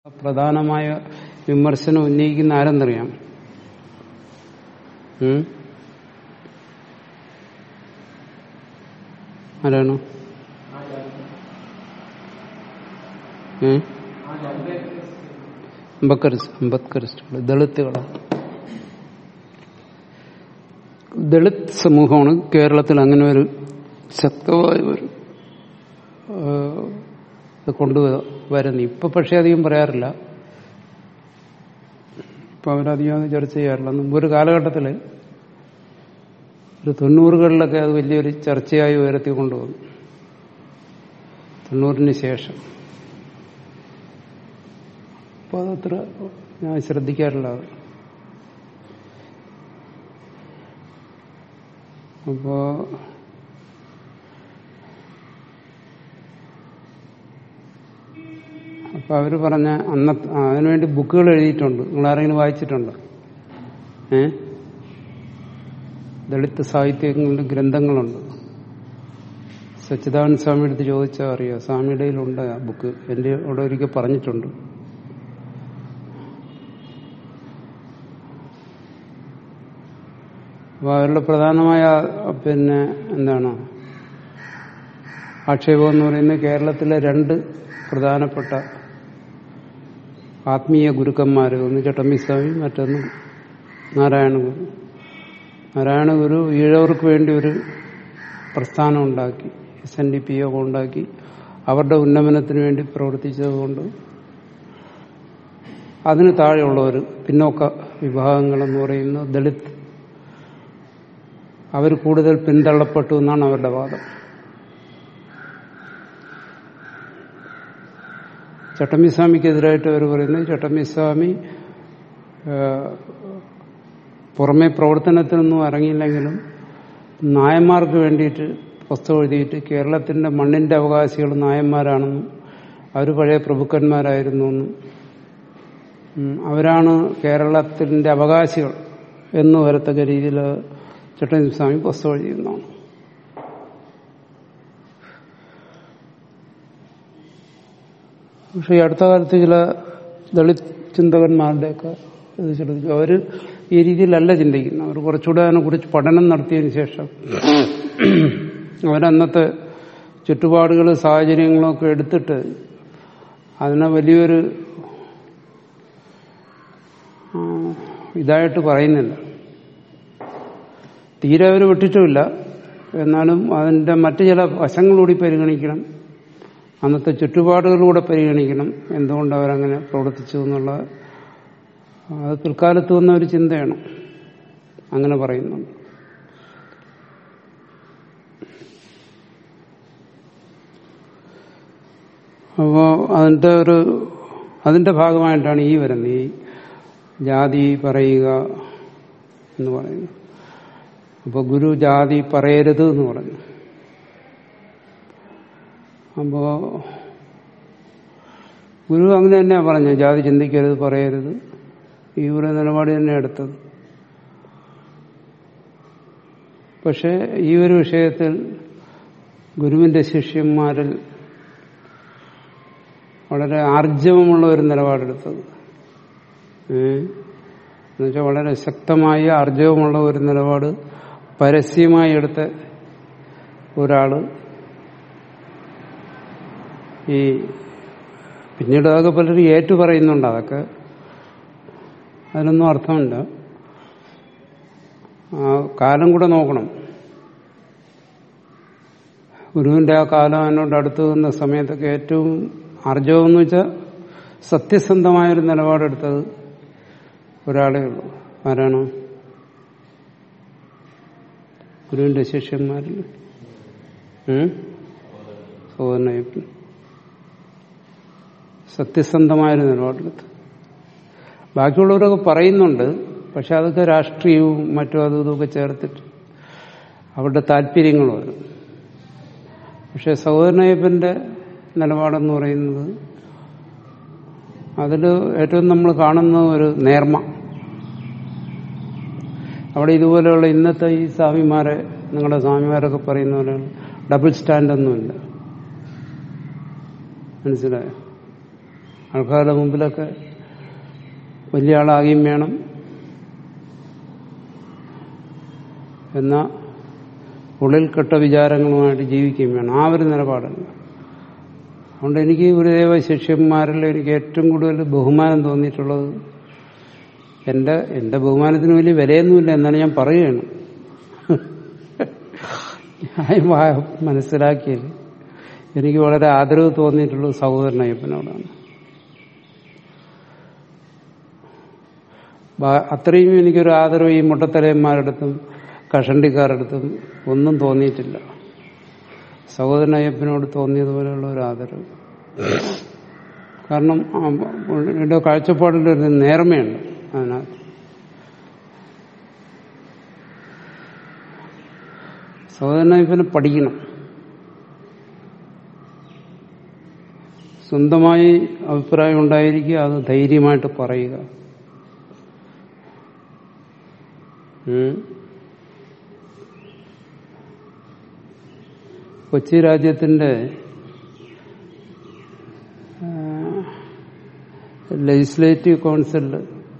പ്രധാനമായ വിമർശനം ഉന്നയിക്കുന്ന ആരെന്നറിയാം ഉം? ആരാണ് ഏ? അംബേദ്കറിസ്റ്റ് അംബേദ്കറിസ്റ്റുകൾ ദളിത്തുകളാണ് ദളിത് സമൂഹമാണ് കേരളത്തിൽ അങ്ങനെ ഒരു ശക്തമായ ഒരു ഏഹ്, ഇത് കൊണ്ടുവരുന്നത് ഇപ്പൊ പക്ഷെ അധികം പറയാറില്ല ഇപ്പൊ അവരധികം അത് ചർച്ച ചെയ്യാറില്ല മുമ്പ് ഒരു കാലഘട്ടത്തില് ഒരു തൊണ്ണൂറുകളിലൊക്കെ അത് വലിയൊരു ചർച്ചയായി ഉയർത്തി കൊണ്ടുവന്നു തൊണ്ണൂറിന് ശേഷം അപ്പൊ അതത്ര ഞാൻ ശ്രദ്ധിക്കാറില്ല അത് അപ്പോ അപ്പൊ അവര് പറഞ്ഞ അന്ന അതിനുവേണ്ടി ബുക്കുകൾ എഴുതിയിട്ടുണ്ട് നിങ്ങൾ ആരെങ്കിലും വായിച്ചിട്ടുണ്ടോ ഏ ദളിത് സാഹിത്യങ്ങളുടെ ഗ്രന്ഥങ്ങളുണ്ട് സച്ചിദാനന്ദ സ്വാമി അടുത്ത് ചോദിച്ചാൽ അറിയാം സ്വാമിയുടെ കയ്യിലുണ്ട് ആ ബുക്ക് എന്റെ അവിടെ ഒരിക്കൽ പറഞ്ഞിട്ടുണ്ട് അപ്പൊ അവരുടെ പ്രധാനമായ പിന്നെ എന്താണ് ആക്ഷേപം എന്ന് പറയുന്നത് കേരളത്തിലെ രണ്ട് പ്രധാനപ്പെട്ട ആത്മീയ ഗുരുക്കന്മാർ ഒന്ന് ചട്ടമ്പിസ്വാമി മറ്റൊന്ന് നാരായണ ഗുരു നാരായണ ഗുരു ഈഴവർക്ക് വേണ്ടി ഒരു പ്രസ്ഥാനം ഉണ്ടാക്കി എസ് എൻ ഡി പി ഒക്കെ ഉണ്ടാക്കി അവരുടെ ഉന്നമനത്തിന് വേണ്ടി പ്രവർത്തിച്ചതുകൊണ്ട് അതിന് താഴെയുള്ളവർ പിന്നോക്ക വിഭാഗങ്ങളെന്ന് പറയുന്ന ദളിത് അവർ കൂടുതൽ പിന്തള്ളപ്പെട്ടു എന്നാണ് അവരുടെ വാദം ചട്ടമ്പിസ്വാമിക്കെതിരായിട്ട് അവർ പറയുന്നത് ചട്ടമ്പിസ്വാമി പുറമെ പ്രവർത്തനത്തിനൊന്നും ഇറങ്ങിയില്ലെങ്കിലും നായന്മാർക്ക് വേണ്ടിയിട്ട് പുസ്തകം എഴുതിയിട്ട് കേരളത്തിന്റെ മണ്ണിന്റെ അവകാശികൾ നായന്മാരാണെന്നും അവർ പഴയ പ്രഭുക്കന്മാരായിരുന്നു എന്നും ഉം, അവരാണ് കേരളത്തിന്റെ അവകാശികൾ എന്ന് വരത്തക്ക രീതിയിൽ ചട്ടമ്പിസ്വാമി പുസ്തകം എഴുതിയിരുന്നതാണ് പക്ഷെ ഈ അടുത്ത കാലത്ത് ചില ദളിത് ചിന്തകന്മാരുടെയൊക്കെ ഇത് ശ്രദ്ധിച്ചു അവര് ഈ രീതിയിലല്ല ചിന്തിക്കുന്നത് അവർ കുറച്ചുകൂടെ അതിനെക്കുറിച്ച് പഠനം നടത്തിയതിന് ശേഷം അവരന്നത്തെ ചുറ്റുപാടുകൾ സാഹചര്യങ്ങളൊക്കെ എടുത്തിട്ട് അതിനെ വലിയൊരു ആ, ഇതായിട്ട് പറയുന്നില്ല തീരെ അവർ വിട്ടിട്ടുമില്ല എന്നാലും അതിന്റെ മറ്റു ചില വശങ്ങളൂടി പരിഗണിക്കണം അന്നത്തെ ചുറ്റുപാടുകളിലൂടെ പരിഗണിക്കണം എന്തുകൊണ്ട് അവരങ്ങനെ പ്രവർത്തിച്ചു എന്നുള്ള അത് പിൽക്കാലത്ത് വന്ന ഒരു ചിന്തയാണ് അങ്ങനെ പറയുന്നുണ്ട് അപ്പോ അതിന്റെ ഒരു അതിന്റെ ഭാഗമായിട്ടാണ് ഈ വരുന്നത് ഈ ജാതി പറയുക എന്ന് പറയുന്നത് അപ്പൊ ഗുരു ജാതി പറയരുത് എന്ന് പറഞ്ഞു അപ്പോ ഗുരു അങ്ങനെ തന്നെയാ പറഞ്ഞു ജാതി ചിന്തിക്കരുത് പറയരുത് ഈ ഒരു നിലപാട് തന്നെ എടുത്തത് പക്ഷെ ഈ ഒരു വിഷയത്തിൽ ഗുരുവിന്റെ ശിഷ്യന്മാരിൽ വളരെ ആർജവമുള്ള ഒരു നിലപാടെടുത്തത് എന്നുവെച്ചാൽ വളരെ ശക്തമായ ആർജവമുള്ള ഒരു നിലപാട് പരസ്യമായി എടുത്ത ഒരാള് ഈ പിന്നീട് അതൊക്കെ പലരും ഏറ്റു പറയുന്നുണ്ട് അതൊക്കെ അതിനൊന്നും അർത്ഥമില്ല ആ കാലം കൂടെ നോക്കണം ഗുരുവിന്റെ ആ കാലം എന്നോട് അടുത്ത് നിന്ന സമയത്തൊക്കെ ഏറ്റവും ആർജവം എന്ന് വെച്ചാൽ സത്യസന്ധമായൊരു നിലപാടെടുത്തത് ഒരാളേ ഉള്ളൂ ആരാണ് ഗുരുവിന്റെ ശിഷ്യന്മാരിൽ സോദരനയ്യപ്പൻ സത്യസന്ധമായൊരു നിലപാടെടുത്ത് ബാക്കിയുള്ളവരൊക്കെ പറയുന്നുണ്ട് പക്ഷെ അതൊക്കെ രാഷ്ട്രീയവും മറ്റും അതും ഇതൊക്കെ ചേർത്തിട്ട് അവരുടെ താല്പര്യങ്ങൾ വരും പക്ഷെ സഹോദരനയ്യപ്പന്റെ നിലപാടെന്ന് പറയുന്നത് അതിൽ ഏറ്റവും നമ്മൾ കാണുന്ന ഒരു നേർമ അവിടെ ഇതുപോലെയുള്ള ഇന്നത്തെ ഈ സ്വാമിമാരെ നിങ്ങളുടെ സ്വാമിമാരൊക്കെ പറയുന്ന പോലെ ഡബിൾ സ്റ്റാൻഡൊന്നുമില്ല മനസ്സിലായോ ആൾക്കാരുടെ മുമ്പിലൊക്കെ വലിയ ആളാകുകയും വേണം എന്ന ഉള്ളിൽ കെട്ട വിചാരങ്ങളുമായിട്ട് ജീവിക്കുകയും വേണം ആ ഒരു നിലപാടല്ല അതുകൊണ്ട് എനിക്ക് ഗുരുദേവ ശിഷ്യന്മാരിൽ എനിക്ക് ഏറ്റവും കൂടുതൽ ബഹുമാനം തോന്നിയിട്ടുള്ളത് എന്റെ എന്റെ ബഹുമാനത്തിന് വലിയ വിലയൊന്നുമില്ല എന്നാണ് ഞാൻ പറയുകയാണ് ഞാൻ മനസ്സിലാക്കിയത് എനിക്ക് വളരെ ആദരവ് തോന്നിയിട്ടുള്ളത് സഹോദരൻ അയ്യപ്പനോടാണ് അത്രയും എനിക്കൊരു ആദരവ് ഈ മുട്ടത്തലയന്മാരടുത്തും കഷണ്ടിക്കാരടുത്തും ഒന്നും തോന്നിയിട്ടില്ല സഹോദരൻ അയ്യപ്പനോട് തോന്നിയതുപോലെയുള്ള ഒരു ആദരവ് കാരണം എൻ്റെ കാഴ്ചപ്പാടിലൊരു നേർമയുണ്ട് അതിനകത്ത് സഹോദരൻ അയ്യപ്പനെ പഠിക്കണം സ്വന്തമായി അഭിപ്രായം ഉണ്ടായിരിക്കുക അത് ധൈര്യമായിട്ട് പറയുക കൊച്ചി രാജ്യത്തിന്റെ ലെജിസ്ലേറ്റീവ് കൗൺസിലിൽ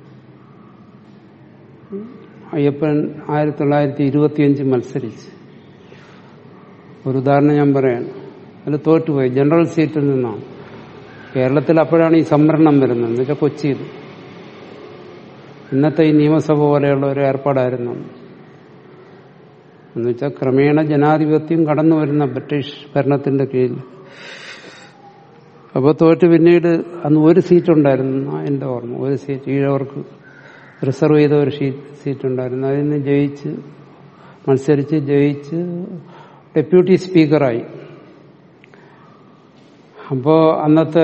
അയ്യപ്പൻ ആയിരത്തി തൊള്ളായിരത്തി ഇരുപത്തിയഞ്ച് മത്സരിച്ച് ഒരു ഉദാഹരണം ഞാൻ പറയാണ് അതിൽ തോറ്റുപോയി ജനറൽ സീറ്റിൽ നിന്നാണ് കേരളത്തിൽ അപ്പോഴാണ് ഈ സംവരണം വരുന്നത് എന്ന് വെച്ചാൽ കൊച്ചിയിൽ ഇന്നത്തെ ഈ നിയമസഭ പോലെയുള്ള ഒരു ഏർപ്പാടായിരുന്നു എന്ന് വെച്ചാൽ ക്രമേണ ജനാധിപത്യം കടന്നു വരുന്ന ബ്രിട്ടീഷ് ഭരണത്തിന്റെ കീഴിൽ അപ്പോൾ തോറ്റ് പിന്നീട് അന്ന് ഒരു സീറ്റ് ഉണ്ടായിരുന്നു എന്റെ ഓർമ്മ ഒരു സീറ്റ് ഈഴവർക്ക് റിസർവ് ചെയ്ത ഒരു സീറ്റ് ഉണ്ടായിരുന്നു അതിൽ നിന്ന് ജയിച്ച് മത്സരിച്ച് ജയിച്ച് ഡെപ്യൂട്ടി സ്പീക്കറായി അപ്പോ അന്നത്തെ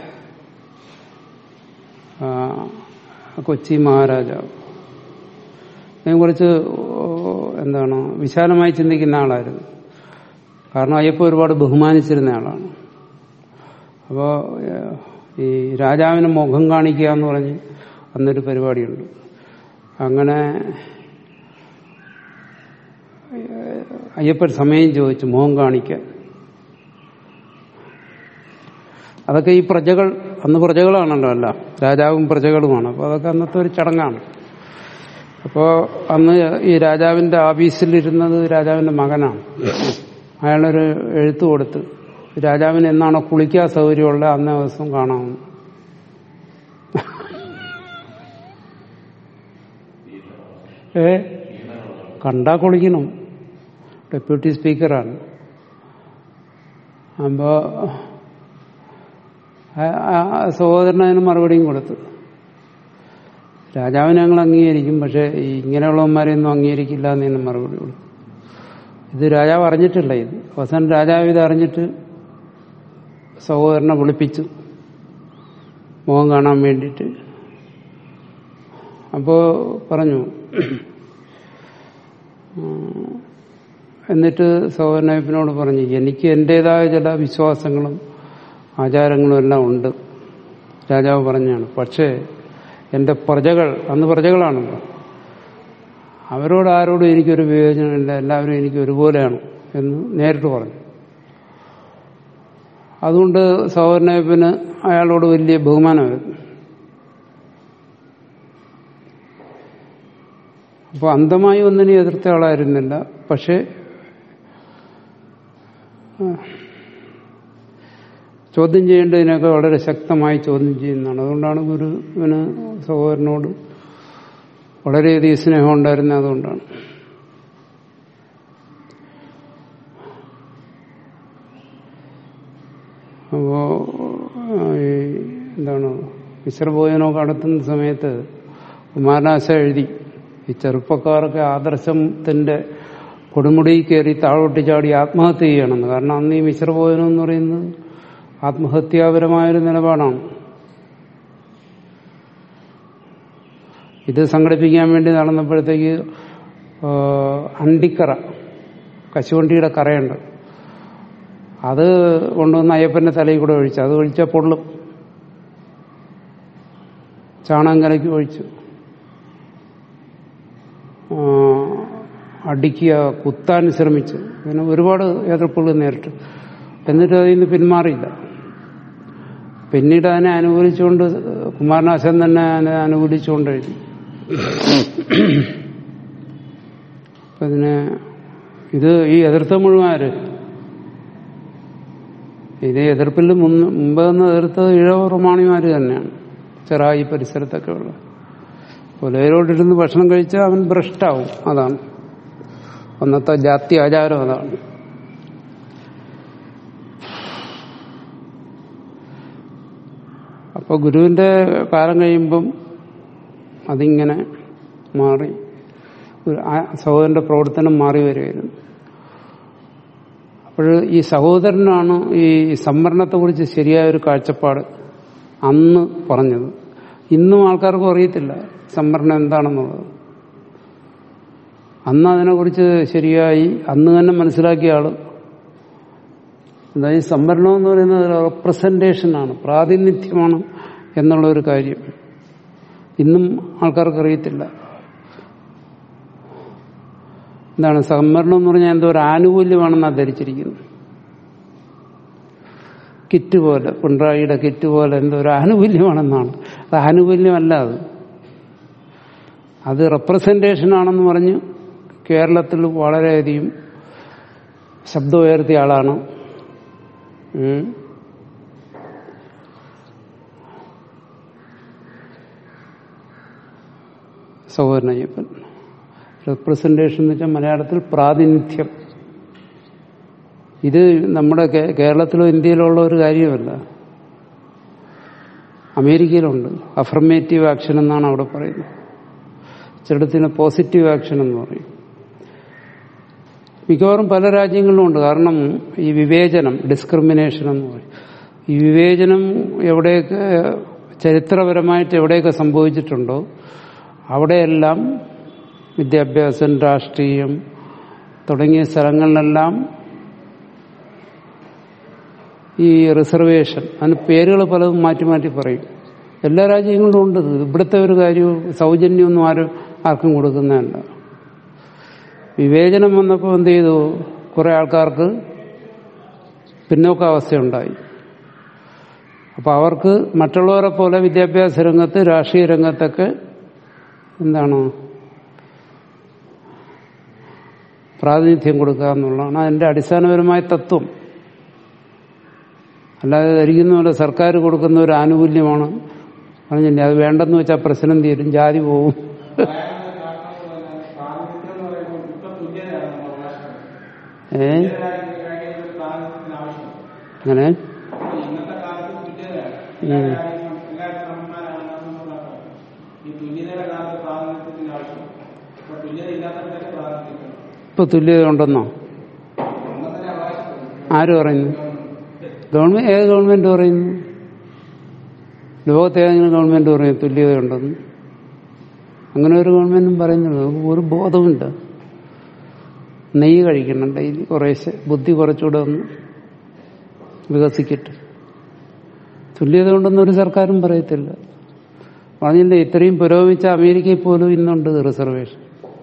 കൊച്ചി മഹാരാജാവ് അതിനെക്കുറിച്ച് എന്താണ് വിശാലമായി ചിന്തിക്കുന്ന ആളായിരുന്നു കാരണം അയ്യപ്പ ഒരുപാട് ബഹുമാനിച്ചിരുന്ന ആളാണ് അപ്പോൾ ഈ രാജാവിന് മുഖം കാണിക്കുക എന്ന് പറഞ്ഞ് അന്നൊരു പരിപാടിയുണ്ട് അങ്ങനെ അയ്യപ്പൻ സമയം ചോദിച്ചു മുഖം കാണിക്കാൻ അതൊക്കെ ഈ പ്രജകൾ അന്ന് പ്രജകളാണല്ലോ അല്ല രാജാവും പ്രജകളുമാണ് അപ്പോൾ അതൊക്കെ അന്നത്തെ ഒരു ചടങ്ങാണ് അപ്പോൾ അന്ന് ഈ രാജാവിന്റെ ഓഫീസിലിരുന്നത് രാജാവിന്റെ മകനാണ് അയാളൊരു എഴുത്തു കൊടുത്ത് രാജാവിന് എന്നാണോ കുളിക്കാൻ സൗകര്യമുള്ള അന്ന ദിവസം കാണാമെന്ന് ഏ കണ്ടാ കുളിക്കണം ഡെപ്യൂട്ടി സ്പീക്കറാണ് അപ്പോ സഹോദരൻ അതിന് മറുപടിയും കൊടുത്തു രാജാവിനെ ഞങ്ങൾ അംഗീകരിക്കും പക്ഷെ ഇങ്ങനെയുള്ളവന്മാരെയൊന്നും അംഗീകരിക്കില്ല എന്ന് മറുപടി കൊടുത്തു ഇത് രാജാവ് അറിഞ്ഞിട്ടില്ല ഇത് അവസാനം രാജാവ് ഇത് അറിഞ്ഞിട്ട് സഹോദരനെ വിളിപ്പിച്ചു മുഖം കാണാൻ വേണ്ടിയിട്ട് അപ്പോ പറഞ്ഞു എന്നിട്ട് സഹോദരനയപ്പിനോട് പറഞ്ഞു എനിക്ക് എന്റേതായ ചില വിശ്വാസങ്ങളും ആചാരങ്ങളും എല്ലാം ഉണ്ട് രാജാവ് പറഞ്ഞാണ് പക്ഷേ എന്റെ പ്രജകൾ അന്ന് പ്രജകളാണല്ലോ അവരോട് ആരോടും എനിക്കൊരു വിവേചനമില്ല എല്ലാവരും എനിക്ക് ഒരുപോലെയാണ് എന്ന് നേരിട്ട് പറഞ്ഞു അതുകൊണ്ട് സഹോദരനയപ്പിന് അയാളോട് വലിയ ബഹുമാനമായിരുന്നു അപ്പോൾ അന്ധമായി ഒന്നിനെ എതിർത്ത ആളായിരുന്നില്ല പക്ഷെ ചോദ്യം ചെയ്യേണ്ടതിനൊക്കെ വളരെ ശക്തമായി ചോദ്യം ചെയ്യുന്നതാണ് അതുകൊണ്ടാണ് ഗുരുവിന് സഹോദരനോട് വളരെയധികം സ്നേഹം ഉണ്ടായിരുന്നത് അതുകൊണ്ടാണ് അപ്പോ എന്താണ് മിശ്രഭോജനമൊക്കെ നടത്തുന്ന സമയത്ത് കുമാരനാശ എഴുതി ഈ ചെറുപ്പക്കാർക്ക് ആദർശത്തിന്റെ കൊടുമുടി കയറി താഴോട്ട് ചാടി ആത്മഹത്യ ചെയ്യണമെന്ന് കാരണം അന്ന് ഈ മിശ്രഭോജനം എന്ന് പറയുന്നത് ആത്മഹത്യാപരമായൊരു നിലപാടാണ് ഇത് സംഘടിപ്പിക്കാൻ വേണ്ടി നടന്നപ്പോഴത്തേക്ക് അണ്ടിക്കറ കശുവണ്ടിയുടെ കറയുണ്ട് അത് കൊണ്ടുവന്ന് അയ്യപ്പന്റെ തലയിൽ കൂടെ ഒഴിച്ചു അത് ഒഴിച്ച പൊള്ളും ചാണകം കലക്കി ഒഴിച്ചു അടിക്കുക കുത്താൻ ശ്രമിച്ചു അങ്ങനെ ഒരുപാട് എതിർപ്പുകൾ നേരിട്ടു എന്നിട്ട് അതിൽ നിന്ന് പിന്മാറിയില്ല പിന്നീട് അതിനെ അനുകൂലിച്ചുകൊണ്ട് കുമാരനാശൻ തന്നെ അതിനെ അനുകൂലിച്ചുകൊണ്ട് എഴുതി അപ്പൊ ഇതിന് ഇത് ഈ എതിർത്ത മുഴുവൻ ആര് ഇത് എതിർപ്പിൽ മുന്ന് മുമ്പ് നിന്ന് എതിർത്തത് ഇഴവ പ്രമാണിമാര് തന്നെയാണ് ചെറായി പരിസരത്തൊക്കെ ഉള്ള പുലയരോട്ടിരുന്ന് ഭക്ഷണം കഴിച്ചാൽ അവൻ ഭ്രഷ്ടാവും അതാണ് അന്നത്തെ ജാതി ആചാരം അതാണ് അപ്പൊ ഗുരുവിന്റെ കാലം കഴിയുമ്പം അതിങ്ങനെ മാറി ഒരു ആ- സഹോദരന്റെ പ്രവർത്തനം മാറി വരികയായിരുന്നു അപ്പോൾ ഈ സഹോദരനാണ് ഈ സംവരണത്തെക്കുറിച്ച് ശരിയായ ഒരു കാഴ്ചപ്പാട് അന്ന് പറഞ്ഞത് ഇന്നും ആൾക്കാർക്കും അറിയത്തില്ല സംവരണം എന്താണെന്നുള്ളത് അന്ന് അതിനെക്കുറിച്ച് ശരിയായി അന്ന് തന്നെ മനസ്സിലാക്കിയ ആള് എന്താ ഈ സംവരണം എന്ന് പറയുന്നത് റെപ്രസെന്റേഷനാണ് പ്രാതിനിധ്യമാണ് എന്നുള്ള ഒരു കാര്യം ഇന്നും ആൾക്കാർക്ക് അറിയത്തില്ല എന്താണ് സംവരണം എന്ന് പറഞ്ഞാൽ എന്തോ ഒരു ആനുകൂല്യമാണെന്നാണ് ധരിച്ചിരിക്കുന്നത് കിറ്റ് പോലെ പിണറായിയുടെ കിറ്റ് പോലെ എന്തോ ഒരു ആനുകൂല്യമാണെന്നാണ് അത് ആനുകൂല്യമല്ല അത് അത് റെപ്രസെന്റേഷൻ ആണെന്ന് പറഞ്ഞ് കേരളത്തിൽ വളരെയധികം ശബ്ദം ഉയർത്തിയ ആളാണ് ഉം. സഹോദരൻ അയ്യപ്പൻ റെപ്രസെന്റേഷൻ എന്ന് വെച്ചാൽ മലയാളത്തിൽ പ്രാതിനിധ്യം ഇത് നമ്മുടെ കേ- കേരളത്തിലോ ഇന്ത്യയിലോ ഉള്ള ഒരു കാര്യമല്ല അമേരിക്കയിലുണ്ട് അഫർമേറ്റീവ് ആക്ഷൻ എന്നാണ് അവിടെ പറയുന്നത് ചിലടത്തിന് പോസിറ്റീവ് ആക്ഷൻ എന്ന് പറയും മിക്കവാറും പല രാജ്യങ്ങളിലും ഉണ്ട് കാരണം ഈ വിവേചനം ഡിസ്ക്രിമിനേഷൻ എന്ന് പറയും ഈ വിവേചനം എവിടെയൊക്കെ ചരിത്രപരമായിട്ട് എവിടെയൊക്കെ സംഭവിച്ചിട്ടുണ്ടോ അവിടെയെല്ലാം വിദ്യാഭ്യാസം രാഷ്ട്രീയം തുടങ്ങിയ സ്ഥലങ്ങളിലെല്ലാം ഈ റിസർവേഷൻ അതിന് പേരുകൾ പലതും മാറ്റി മാറ്റി പറയും എല്ലാ രാജ്യങ്ങളിലും ഉണ്ട് ഇത്. ഇവിടുത്തെ ഒരു കാര്യവും സൗജന്യമൊന്നും ആരും ആർക്കും കൊടുക്കുന്നതല്ല വിവേചനം വന്നപ്പോൾ എന്ത് ചെയ്തു കുറെ ആൾക്കാർക്ക് പിന്നോക്കാവസ്ഥയുണ്ടായി അപ്പൊ അവർക്ക് മറ്റുള്ളവരെ പോലെ വിദ്യാഭ്യാസ രംഗത്ത് രാഷ്ട്രീയ രംഗത്തൊക്കെ എന്താണ് പ്രാതിനിധ്യം കൊടുക്കുക എന്നുള്ളതാണ് അതിന്റെ അടിസ്ഥാനപരമായ തത്വം അല്ലാതെ ധരിക്കുന്ന പോലെ സർക്കാർ കൊടുക്കുന്ന ഒരു ആനുകൂല്യമാണ് പറഞ്ഞില്ലേ അത് വേണ്ടെന്ന് വെച്ചാൽ പ്രശ്നം തീരും ജാതി പോവും ഏ അങ്ങനെ ഉം. ഇപ്പൊ തുല്യത ഉണ്ടെന്നോ ആര് പറയുന്നു ഗവൺമെന്റ് ഏത് ഗവൺമെന്റ് പറയുന്നു ലോകത്തെ ഏതെങ്കിലും ഗവൺമെന്റ് പറയും തുല്യതയുണ്ടെന്ന് അങ്ങനെ ഒരു ഗവൺമെന്റും പറയുന്നില്ല നമുക്ക് ഒരു ബോധമുണ്ട് നെയ്യ് കഴിക്കണം ഡെയിലി കുറേശ്ശെ ബുദ്ധി കുറച്ചുകൂടെ ഒന്ന് വികസിക്കട്ടെ തുല്യത ഉണ്ടെന്ന് ഒരു സർക്കാരും പറയത്തില്ല പറഞ്ഞില്ലേ ഇത്രയും പുരോഗമിച്ച അമേരിക്കയിൽ പോലും ഇന്നുണ്ട് റിസർവേഷൻ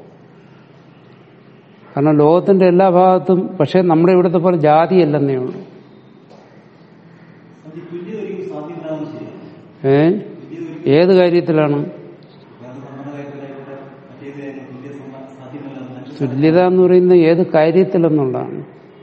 കാരണം ലോകത്തിന്റെ എല്ലാ ഭാഗത്തും പക്ഷെ നമ്മുടെ ഇവിടുത്തെ പോലെ ജാതിയല്ലെന്നേ ഉള്ളൂ ഏ ഏത് കാര്യത്തിലാണ് തുല്യത എന്ന് പറയുന്നത് ഏത് കാര്യത്തിലെന്നുള്ളതാണ്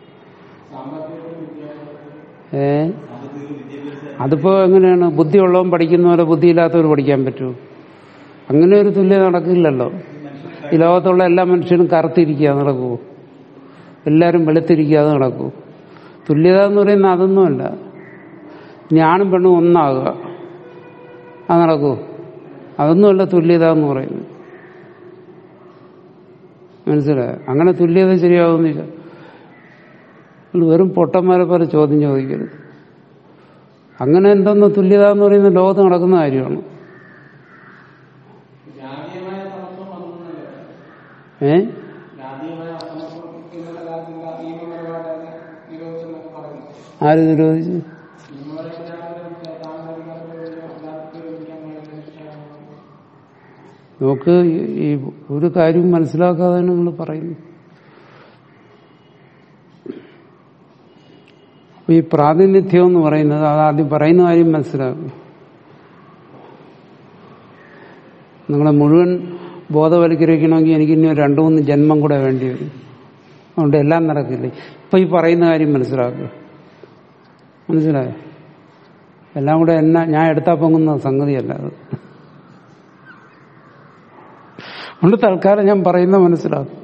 ഏ അതിപ്പോ എങ്ങനെയാണ് ബുദ്ധിയുള്ളവൻ പഠിക്കുന്ന പോലെ ബുദ്ധിയില്ലാത്തവർ പഠിക്കാൻ പറ്റുമോ അങ്ങനെ ഒരു തുല്യത നടക്കില്ലല്ലോ ഈ ലോകത്തുള്ള എല്ലാ മനുഷ്യരും കറുത്തിരിക്കുക നടക്കൂ എല്ലാവരും വെളുത്തിരിക്കുക അത് നടക്കൂ തുല്യത എന്ന് പറയുന്നത് അതൊന്നുമല്ല ഇനി ആണും പെണ്ണും ഒന്നാകുക അത് നടക്കൂ അതൊന്നുമല്ല തുല്യത എന്ന് പറയുന്നത് മനസ്സിലായോ അങ്ങനെ തുല്യത ശരിയാവുന്നില്ല നിങ്ങൾ വെറും പൊട്ടന്മാരെ പോലെ ചോദ്യം ചോദിക്കരുത് അങ്ങനെ എന്തെന്ന് തുല്യത എന്ന് പറയുന്നത് ലോകത്ത് നടക്കുന്ന കാര്യമാണ് ഏ ആര് നിരോധിച്ചു നമുക്ക് ഈ- ഈ ഒരു കാര്യവും മനസ്സിലാക്കാതെ നിങ്ങൾ പറയുന്നു ഈ പ്രാതിനിധ്യം എന്ന് പറയുന്നത് അത് ആദ്യം പറയുന്ന കാര്യം മനസ്സിലാക്കും നിങ്ങളെ മുഴുവൻ ബോധവൽക്കരിക്കണമെങ്കിൽ എനിക്ക് ഇനി ഒരു രണ്ടു മൂന്ന് ജന്മം കൂടെ വേണ്ടി വരും അതുകൊണ്ട് എല്ലാം നടക്കില്ലേ ഇപ്പൊ ഈ പറയുന്ന കാര്യം മനസ്സിലാക്കുക മനസ്സിലായോ എല്ലാം കൂടെ എന്നാ ഞാൻ എടുത്താ പൊങ്ങുന്ന സംഗതിയല്ല അത് അതുകൊണ്ട് തൽക്കാലം ഞാൻ പറയുന്ന മനസ്സിലാക്കും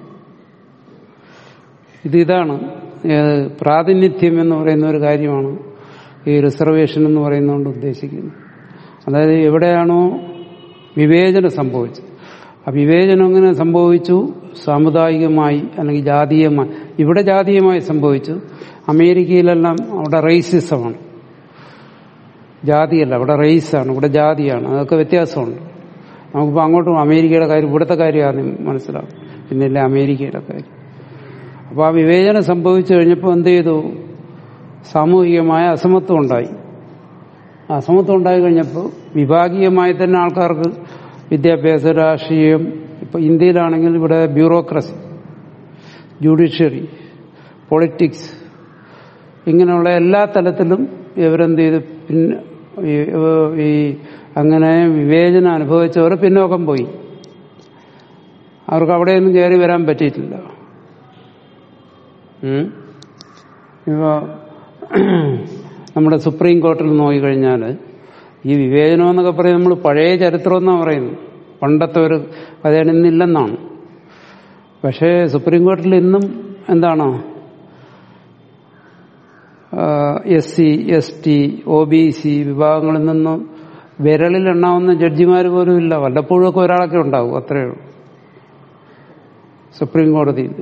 ഇത് ഇതാണ് ഏത് പ്രാതിനിധ്യം എന്ന് പറയുന്ന ഒരു കാര്യമാണ് ഈ റിസർവേഷൻ എന്ന് പറയുന്നതുകൊണ്ട് ഉദ്ദേശിക്കുന്നത് അതായത് എവിടെയാണോ വിവേചനം സംഭവിച്ചത് ആ വിവേചനം എങ്ങനെ സംഭവിച്ചു സാമുദായികമായി അല്ലെങ്കിൽ ജാതീയമായി ഇവിടെ ജാതീയമായി സംഭവിച്ചു അമേരിക്കയിലെല്ലാം അവിടെ റേസിസമാണ് ജാതിയല്ല ഇവിടെ റേസാണ് ഇവിടെ ജാതിയാണ് അതൊക്കെ വ്യത്യാസമുണ്ട് നമുക്കിപ്പോൾ അങ്ങോട്ടും അമേരിക്കയുടെ കാര്യം ഇവിടുത്തെ കാര്യം ആദ്യം മനസ്സിലാവും പിന്നില്ല അമേരിക്കയുടെ കാര്യം അപ്പോൾ ആ വിവേചനം സംഭവിച്ചു കഴിഞ്ഞപ്പോൾ എന്ത് ചെയ്തു സാമൂഹികമായ അസമത്വം ഉണ്ടായി ആ അസമത്വം ഉണ്ടായി കഴിഞ്ഞപ്പോൾ വിഭാഗീയമായി തന്നെ ആൾക്കാർക്ക് വിദ്യാഭ്യാസ രാഷ്ട്രീയം ഇപ്പൊ ഇന്ത്യയിലാണെങ്കിൽ ഇവിടെ ബ്യൂറോക്രസി ജുഡീഷ്യറി പൊളിറ്റിക്സ് ഇങ്ങനെയുള്ള എല്ലാ തലത്തിലും ഇവരെന്ത് ചെയ്ത് പിന്നെ ഈ- ഈ അങ്ങനെ വിവേചനം അനുഭവിച്ചവർ പിന്നോക്കം പോയി അവർക്ക് അവിടെയൊന്നും കയറി വരാൻ പറ്റിയിട്ടില്ല ഉം. ഇപ്പോ നമ്മുടെ സുപ്രീം കോർട്ടിൽ നോക്കിക്കഴിഞ്ഞാൽ ഈ വിവേചനം എന്നൊക്കെ പറയും നമ്മൾ പഴയ ചരിത്രം എന്നാണ് പറയുന്നത് പണ്ടത്തെ ഒരു കഥയാണ് ഇന്നില്ലെന്നാണ് പക്ഷേ സുപ്രീം കോർട്ടിൽ ഇന്നും എന്താണ് S C S T O B C വിഭാഗങ്ങളിൽ നിന്നും വിരലിൽ എണ്ണാവുന്ന ജഡ്ജിമാർ പോലും ഇല്ല വല്ലപ്പോഴും ഒക്കെ ഒരാളൊക്കെ ഉണ്ടാവും അത്രയേ ഉള്ളൂ സുപ്രീം കോടതിയിൽ